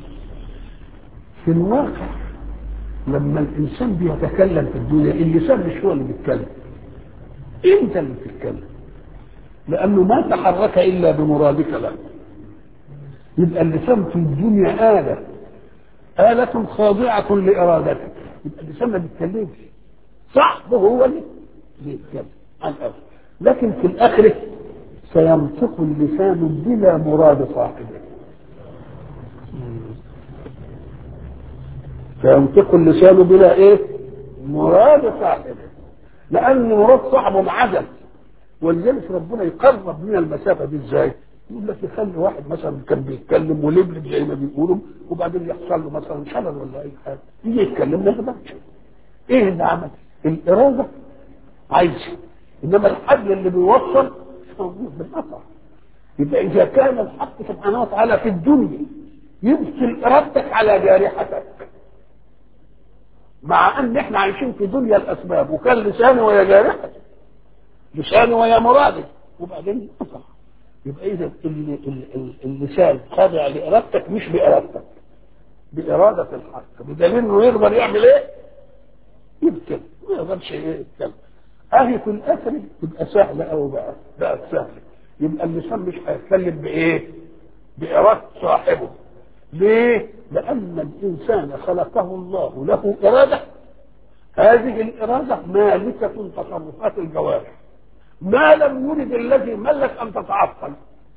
في الواقع لما الانسان بيتكلم في الدنيا اللسان مش هو اللي بيتكلم انت اللي بتتكلم لانه ما تحرك الا بمرادك له يبقى اللسان في الدنيا آلة آلة خاضعة لإرادتك يبقى اللسان ما بيتكلمش صاحبه هو اللي بيتكلم عن الأول لكن في الآخرة سينطق اللسان بلا مراد صاحبه سينطق اللسان بلا ايه مراد صاحبه لان مراد صاحبه انعزل ولذلك ربنا يقرب من المسافه دي ازاي يقول لك يخلي واحد مثلا كان بيتكلم ولبلب زي ما بيقولوا وبعدين يحصل له مثلا شلل ولا اي حاجه يجي يتكلم ما يقدرش ايه اللي عمل الاراده عايزه انما الحبل اللي بيوصل مش موجود بالقطع يبقى اذا كان الحق سبحانه وتعالى في الدنيا يبطل ارادتك على جارحتك مع ان احنا عايشين في دنيا الاسباب وكان لساني ويا جارحتي لساني ويا مرادي وبعدين قطع يبقى اذا اللسان خاضع لارادتك مش بارادتك باراده الحق بدليل انه يقدر يعمل ايه؟ يتكلم ما يقدرش ايه يتكلم اهي في الاخر تبقى سهله قوي بقى بقت سهله يبقى اللسان مش هيتكلم بايه؟ باراده صاحبه ليه؟ لأن الإنسان خلقه الله له إرادة هذه الإرادة مالكة تصرفات الجوارح ما لم يرد الذي ملك أن تتعطل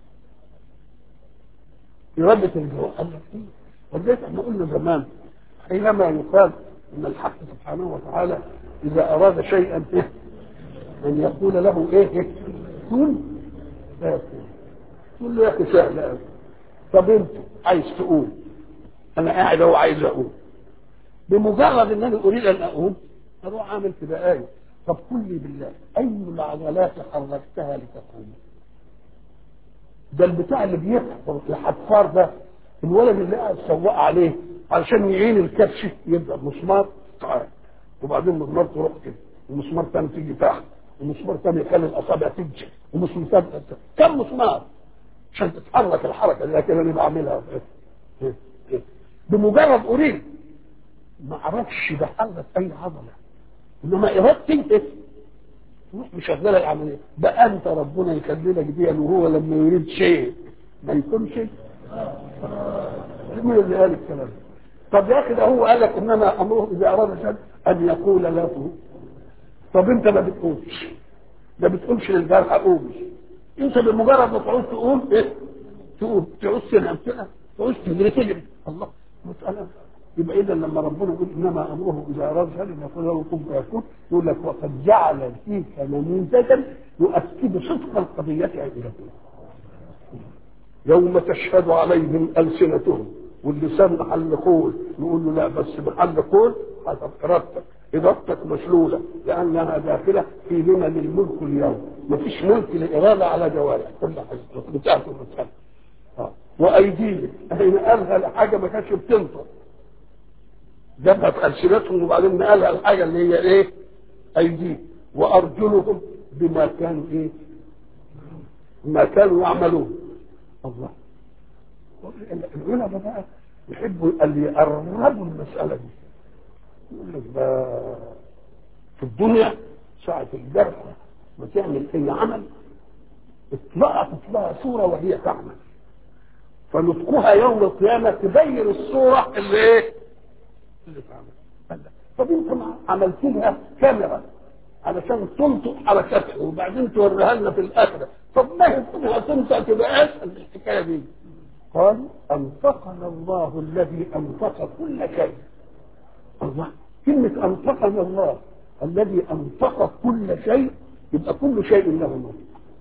إرادة الجوارح قال لك إيه؟ ولذلك احنا قلنا زمان حينما يقال ان الحق سبحانه وتعالى اذا اراد شيئا إيه؟ ان يقول له ايه, إيه؟ كن لا يكون تقول له يا اخي سهل قوي طب انت عايز تقول انا قاعد اهو عايز اقول بمجرد ان انا اريد ان اقول اروح اعمل كده ايه طب قل لي بالله اي العضلات حركتها لتقوم ده البتاع اللي بيحفر الحفار ده الولد اللي قاعد سواق عليه علشان يعين الكبش يبدا مسمار تعال وبعدين مسمار تروح كده ومسمار ثاني تيجي تحت ومسمار ثاني يخلي الاصابع تجي ومسمار ثاني كم مسمار عشان تتحرك الحركه دي لكن انا بعملها بمجرد اريد ما اعرفش بحرك اي عضله انما ارادتي ايه تروح مشغله العمليه بقى انت ربنا يكللك بيها وهو لما يريد شيء ما يكونش مين اللي قال الكلام ده؟ طب يا اخي ده هو قال لك انما امره اذا اراد شيئا ان يقول لا تقول طب انت ما بتقولش ما بتقولش للجرح قومي انت بمجرد ما تعوز تقول ايه تقول تعوز تنام تنام تعوز تجري تجري الله مسألة يبقى اذا لما ربنا يقول انما امره اذا اراد شيئا ان يقول له كن فيكون يقول لك وقد جعل فيك نموذجا يؤكد صدق القضيه عنده يوم تشهد عليهم السنتهم واللسان محل قول نقول له لا بس محل قول حسب ارادتك ارادتك مشلوله لانها داخله في لمن الملك اليوم مفيش ملك لاراده على جوارح كل حاجه بتاعت المسألة آه. وايديهم هنا قالها لحاجه ما كانتش بتنطق جابها في السنتهم وبعدين نقلها الحاجه اللي هي ايه؟ ايديهم وارجلهم بما كانوا ايه؟ ما كانوا يعملون الله العلماء بقى يحبوا اللي يقربوا المسألة دي يقول لك ده في الدنيا ساعة الجرح ما تعمل أي عمل اطلقت لها صورة وهي تعمل فنطقها يوم القيامة تبين الصورة اللي ايه؟ اللي تعمل طب انت ما عملت لها كاميرا علشان تنطق حركتها وبعدين توريها لنا في الاخره طب ما هي تبقى تنطق تبقى اسهل الحكايه دي قال انطقنا الله الذي انطق كل شيء الله كلمه انطقنا الله الذي انطق كل شيء يبقى كل شيء له نطق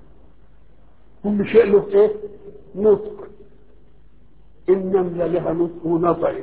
كل شيء له ايه نطق النمله لها نطق ونطقت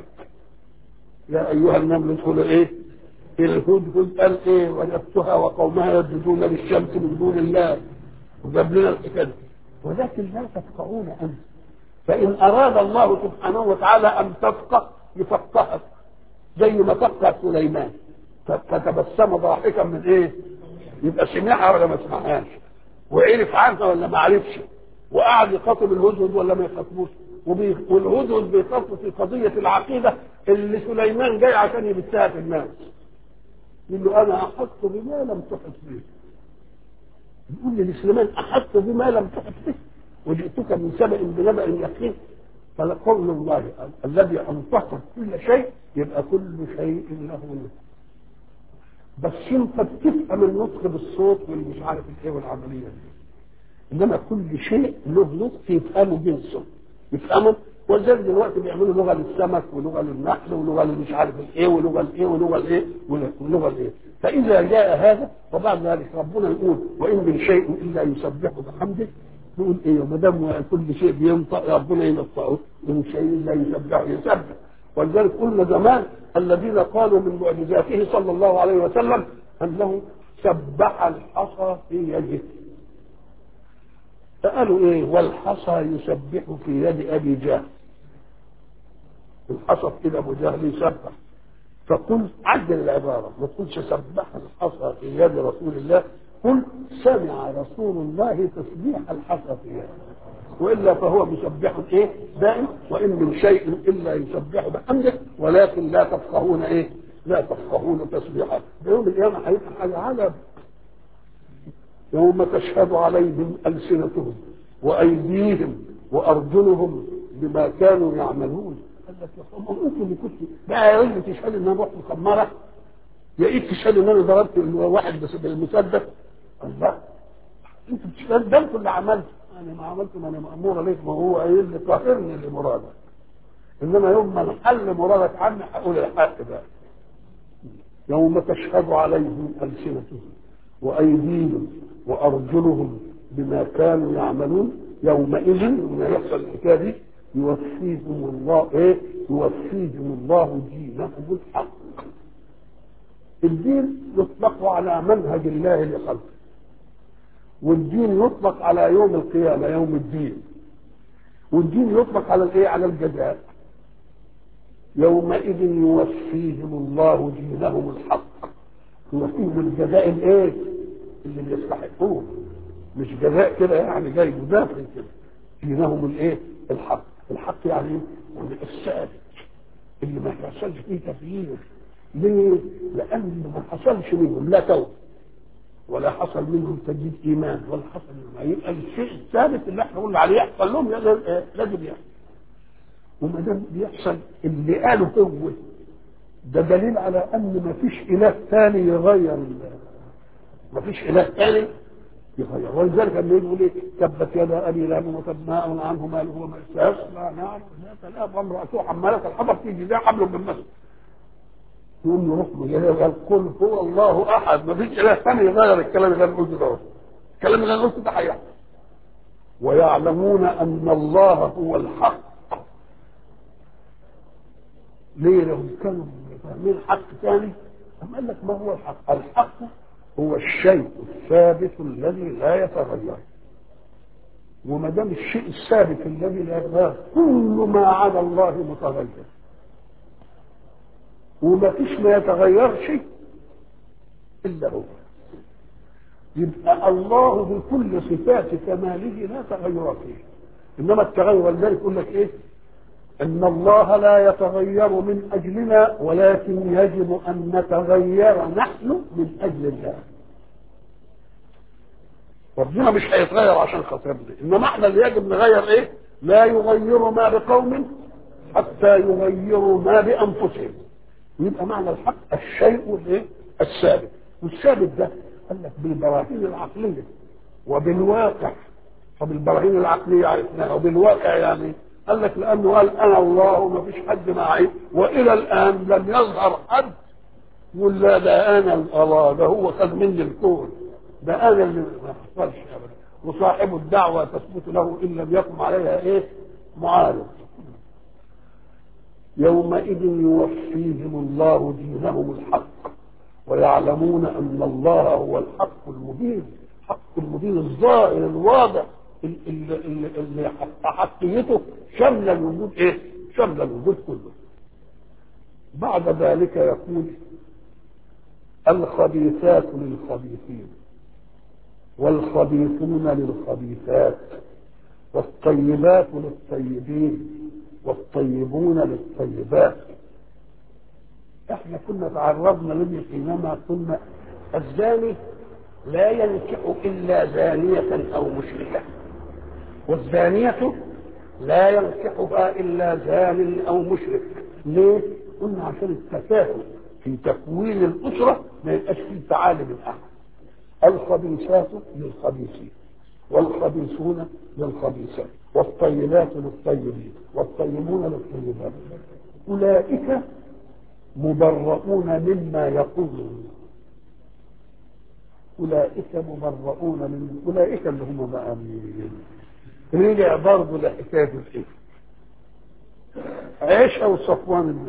يا ايها النمل ادخلوا ايه الهدهد قال ايه وجدتها وقومها يسجدون للشمس من دون الله وجاب لنا الحكايه ولكن لا تفقهون انت فان اراد الله سبحانه وتعالى ان تفقه يفقهك زي ما فقه سليمان فتبسم ضاحكا من ايه؟ يبقى سمعها ولا ما سمعهاش وعرف عنها ولا ما عرفش وقعد يخاطب الهدهد ولا ما يخاطبوش والهدهد بيخاطب في قضيه العقيده اللي سليمان جاي عشان يبثها في الناس يقول له انا احط بما لم تحط به يقول لي لسليمان احط بما لم تحط به وجئتك من سبأ بنبأ يقين فقول الله الذي انطق كل شيء يبقى كل شيء له نطق بس انت بتفهم النطق بالصوت والمش عارف ايه والعمليه دي انما كل شيء له نطق يفهمه جنسه يفهمه ولذلك دلوقتي بيعملوا لغه للسمك ولغه للنحل ولغه لمش عارف الايه ولغه الايه ولغه الايه ولغه الايه فاذا جاء هذا وبعد ذلك ربنا يقول وان من شيء الا يسبح بحمده نقول ايه ما دام كل شيء بينطق ربنا ينطقه من شيء الا يسبح يسبح ولذلك قلنا زمان الذين قالوا من معجزاته صلى الله عليه وسلم انه سبح الحصى في يده فقالوا ايه والحصى يسبح في يد ابي جهل الحصى في يد ابو جهل يسبح فقل عدل العباره ما تقولش سبح الحصى في يد رسول الله قل سمع رسول الله تسبيح الحصى في يده والا فهو مسبح ايه دائم وان من شيء الا يسبح بحمده ولكن لا تفقهون ايه لا تفقهون تسبيحه يوم القيامه هيبقى حاجه عجب يوم تشهد عليهم السنتهم وايديهم وارجلهم بما كانوا يعملون قال لك يا اخوان انتوا اللي كنتوا بقى يا رجل تشهد ان انا رحت الخماره يا ايه تشهد ان انا ضربت واحد بس بالمسدس الله انتوا بتشهد ده انتوا اللي عملتوا انا ما عملت ما انا مامور عليك ما هو قايل لي طهرني لمرادك انما يوم ما نحل مرادك عني هقول الحق بقى يوم تشهد عليهم السنتهم وايديهم وارجلهم بما كانوا يعملون يومئذ لما يحصل الحكايه دي يوفيهم الله ايه؟ يوفيهم الله دينهم الحق. الدين يطلق على منهج الله لخلقه. والدين يطلق على يوم القيامه يوم الدين. والدين يطلق على الايه؟ على الجزاء. يومئذ يوفيهم الله دينهم الحق. يوفيهم الجزاء الايه؟ اللي يستحقوه. مش جزاء كده يعني جاي مدافع كده. دينهم الايه؟ الحق. الحق يعني يعني الثابت اللي ما يحصلش فيه تغيير ليه؟ لأن ما حصلش منهم لا توبة ولا حصل منهم تجديد إيمان ولا حصل منهم يبقى الشيء الثابت اللي احنا قلنا عليه يحصل لهم لازم لازم يحصل وما دام بيحصل اللي قاله هو ده دليل على ان ما فيش اله ثاني يغير ما فيش اله ثاني يغير ولذلك لما يقول ايه تبت يدا ابي لهب وتب ما اغنى عنه ماله وما سيصلى نار ذات الاب وامراته حماله الحطب في جزاء حبل من مسد يقوم يروح له قل هو الله احد ما فيش اله ثاني يغير الكلام اللي انا قلته ده الكلام اللي انا قلته ده هيحصل ويعلمون ان الله هو الحق ليه لو كانوا فاهمين حق ثاني أم قال لك ما هو الحق الحق هو الشيء الثابت الذي لا يتغير وما دام الشيء الثابت الذي لا يتغير كل ما عدا الله متغير وما فيش ما يتغيرش الا هو يبقى الله بكل صفات كماله لا تغير فيه انما التغير ولذلك يقول لك ايه ان الله لا يتغير من اجلنا ولكن يجب ان نتغير نحن من اجل الله ربنا مش هيتغير عشان خاطرنا انما احنا اللي يجب نغير ايه لا يغير ما بقوم حتى يغيروا ما بانفسهم يبقى معنى الحق الشيء الايه الثابت والثابت ده قال لك بالبراهين العقليه وبالواقع طب البراهين العقليه عرفناها وبالواقع يعني قال لك لانه قال انا الله وما فيش حد معي والى الان لم يظهر حد يقول لا ده انا الله ده هو خد مني الكون ده انا اللي ما حصلش ابدا وصاحب الدعوه تثبت له ان لم يقم عليها ايه معارض يومئذ يوفيهم الله دينهم الحق ويعلمون ان الله هو الحق المبين الحق المبين الظاهر الواضح اللي, اللي, اللي حقيته شمل الوجود ايه؟ شمل الوجود كله. بعد ذلك يقول الخبيثات للخبيثين والخبيثون للخبيثات والطيبات للطيبين والطيبون للطيبات احنا كنا تعرضنا لدي حينما قلنا الزاني لا ينكح الا زانيه او مشركه والزانية لا ينكحها إلا زان أو مشرك ليه؟ قلنا عشان التكافؤ في تكوين الأسرة ما يبقاش فيه تعالي من أحد الخبيثات للخبيثين والخبيثون للخبيثات والطيبات للطيبين والطيبون للطيبات أولئك مبرؤون مما يقولون أولئك مبرؤون من أولئك اللي هم بقى رجع برضه لحكايه الايه عيشه وصفوان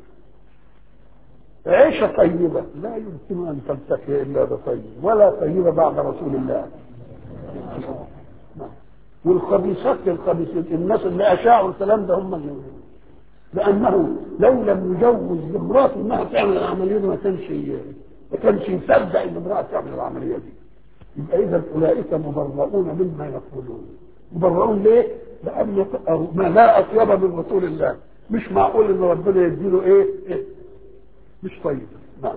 عيشه طيبه لا يمكن ان تلتقي الا بطيب ولا طيبه بعد رسول الله والخبيثات للخبيثين الناس اللي اشاعوا الكلام ده هم اللي لانه لو لم يجوز لامراته انها تعمل العمليه دي ما كانش ما كانش يصدق ان امراه تعمل العمليه دي يبقى اذا اولئك مبرؤون مما يقولون مبرؤون ليه؟ لأن ما لا أطيب من رسول الله مش معقول إن ربنا يديله إيه؟ إيه؟ مش طيب نعم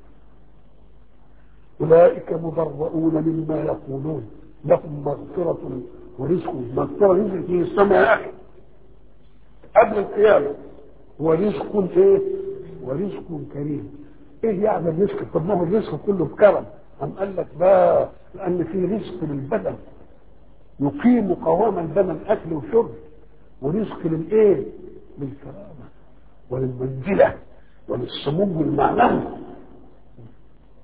أولئك مبرؤون مما يقولون لهم مغفرة ورزق مغفرة ينزل في السماء يا أخي قبل القيامة ورزق إيه؟ ورزق كريم إيه يعني الرزق؟ طب ما هو الرزق كله بكرم أم قال لك بقى لأن في رزق للبدن يقيم قوام البدن اكل وشرب ورزق للايه؟ للكرامه وللمنزله وللسمو المعنوي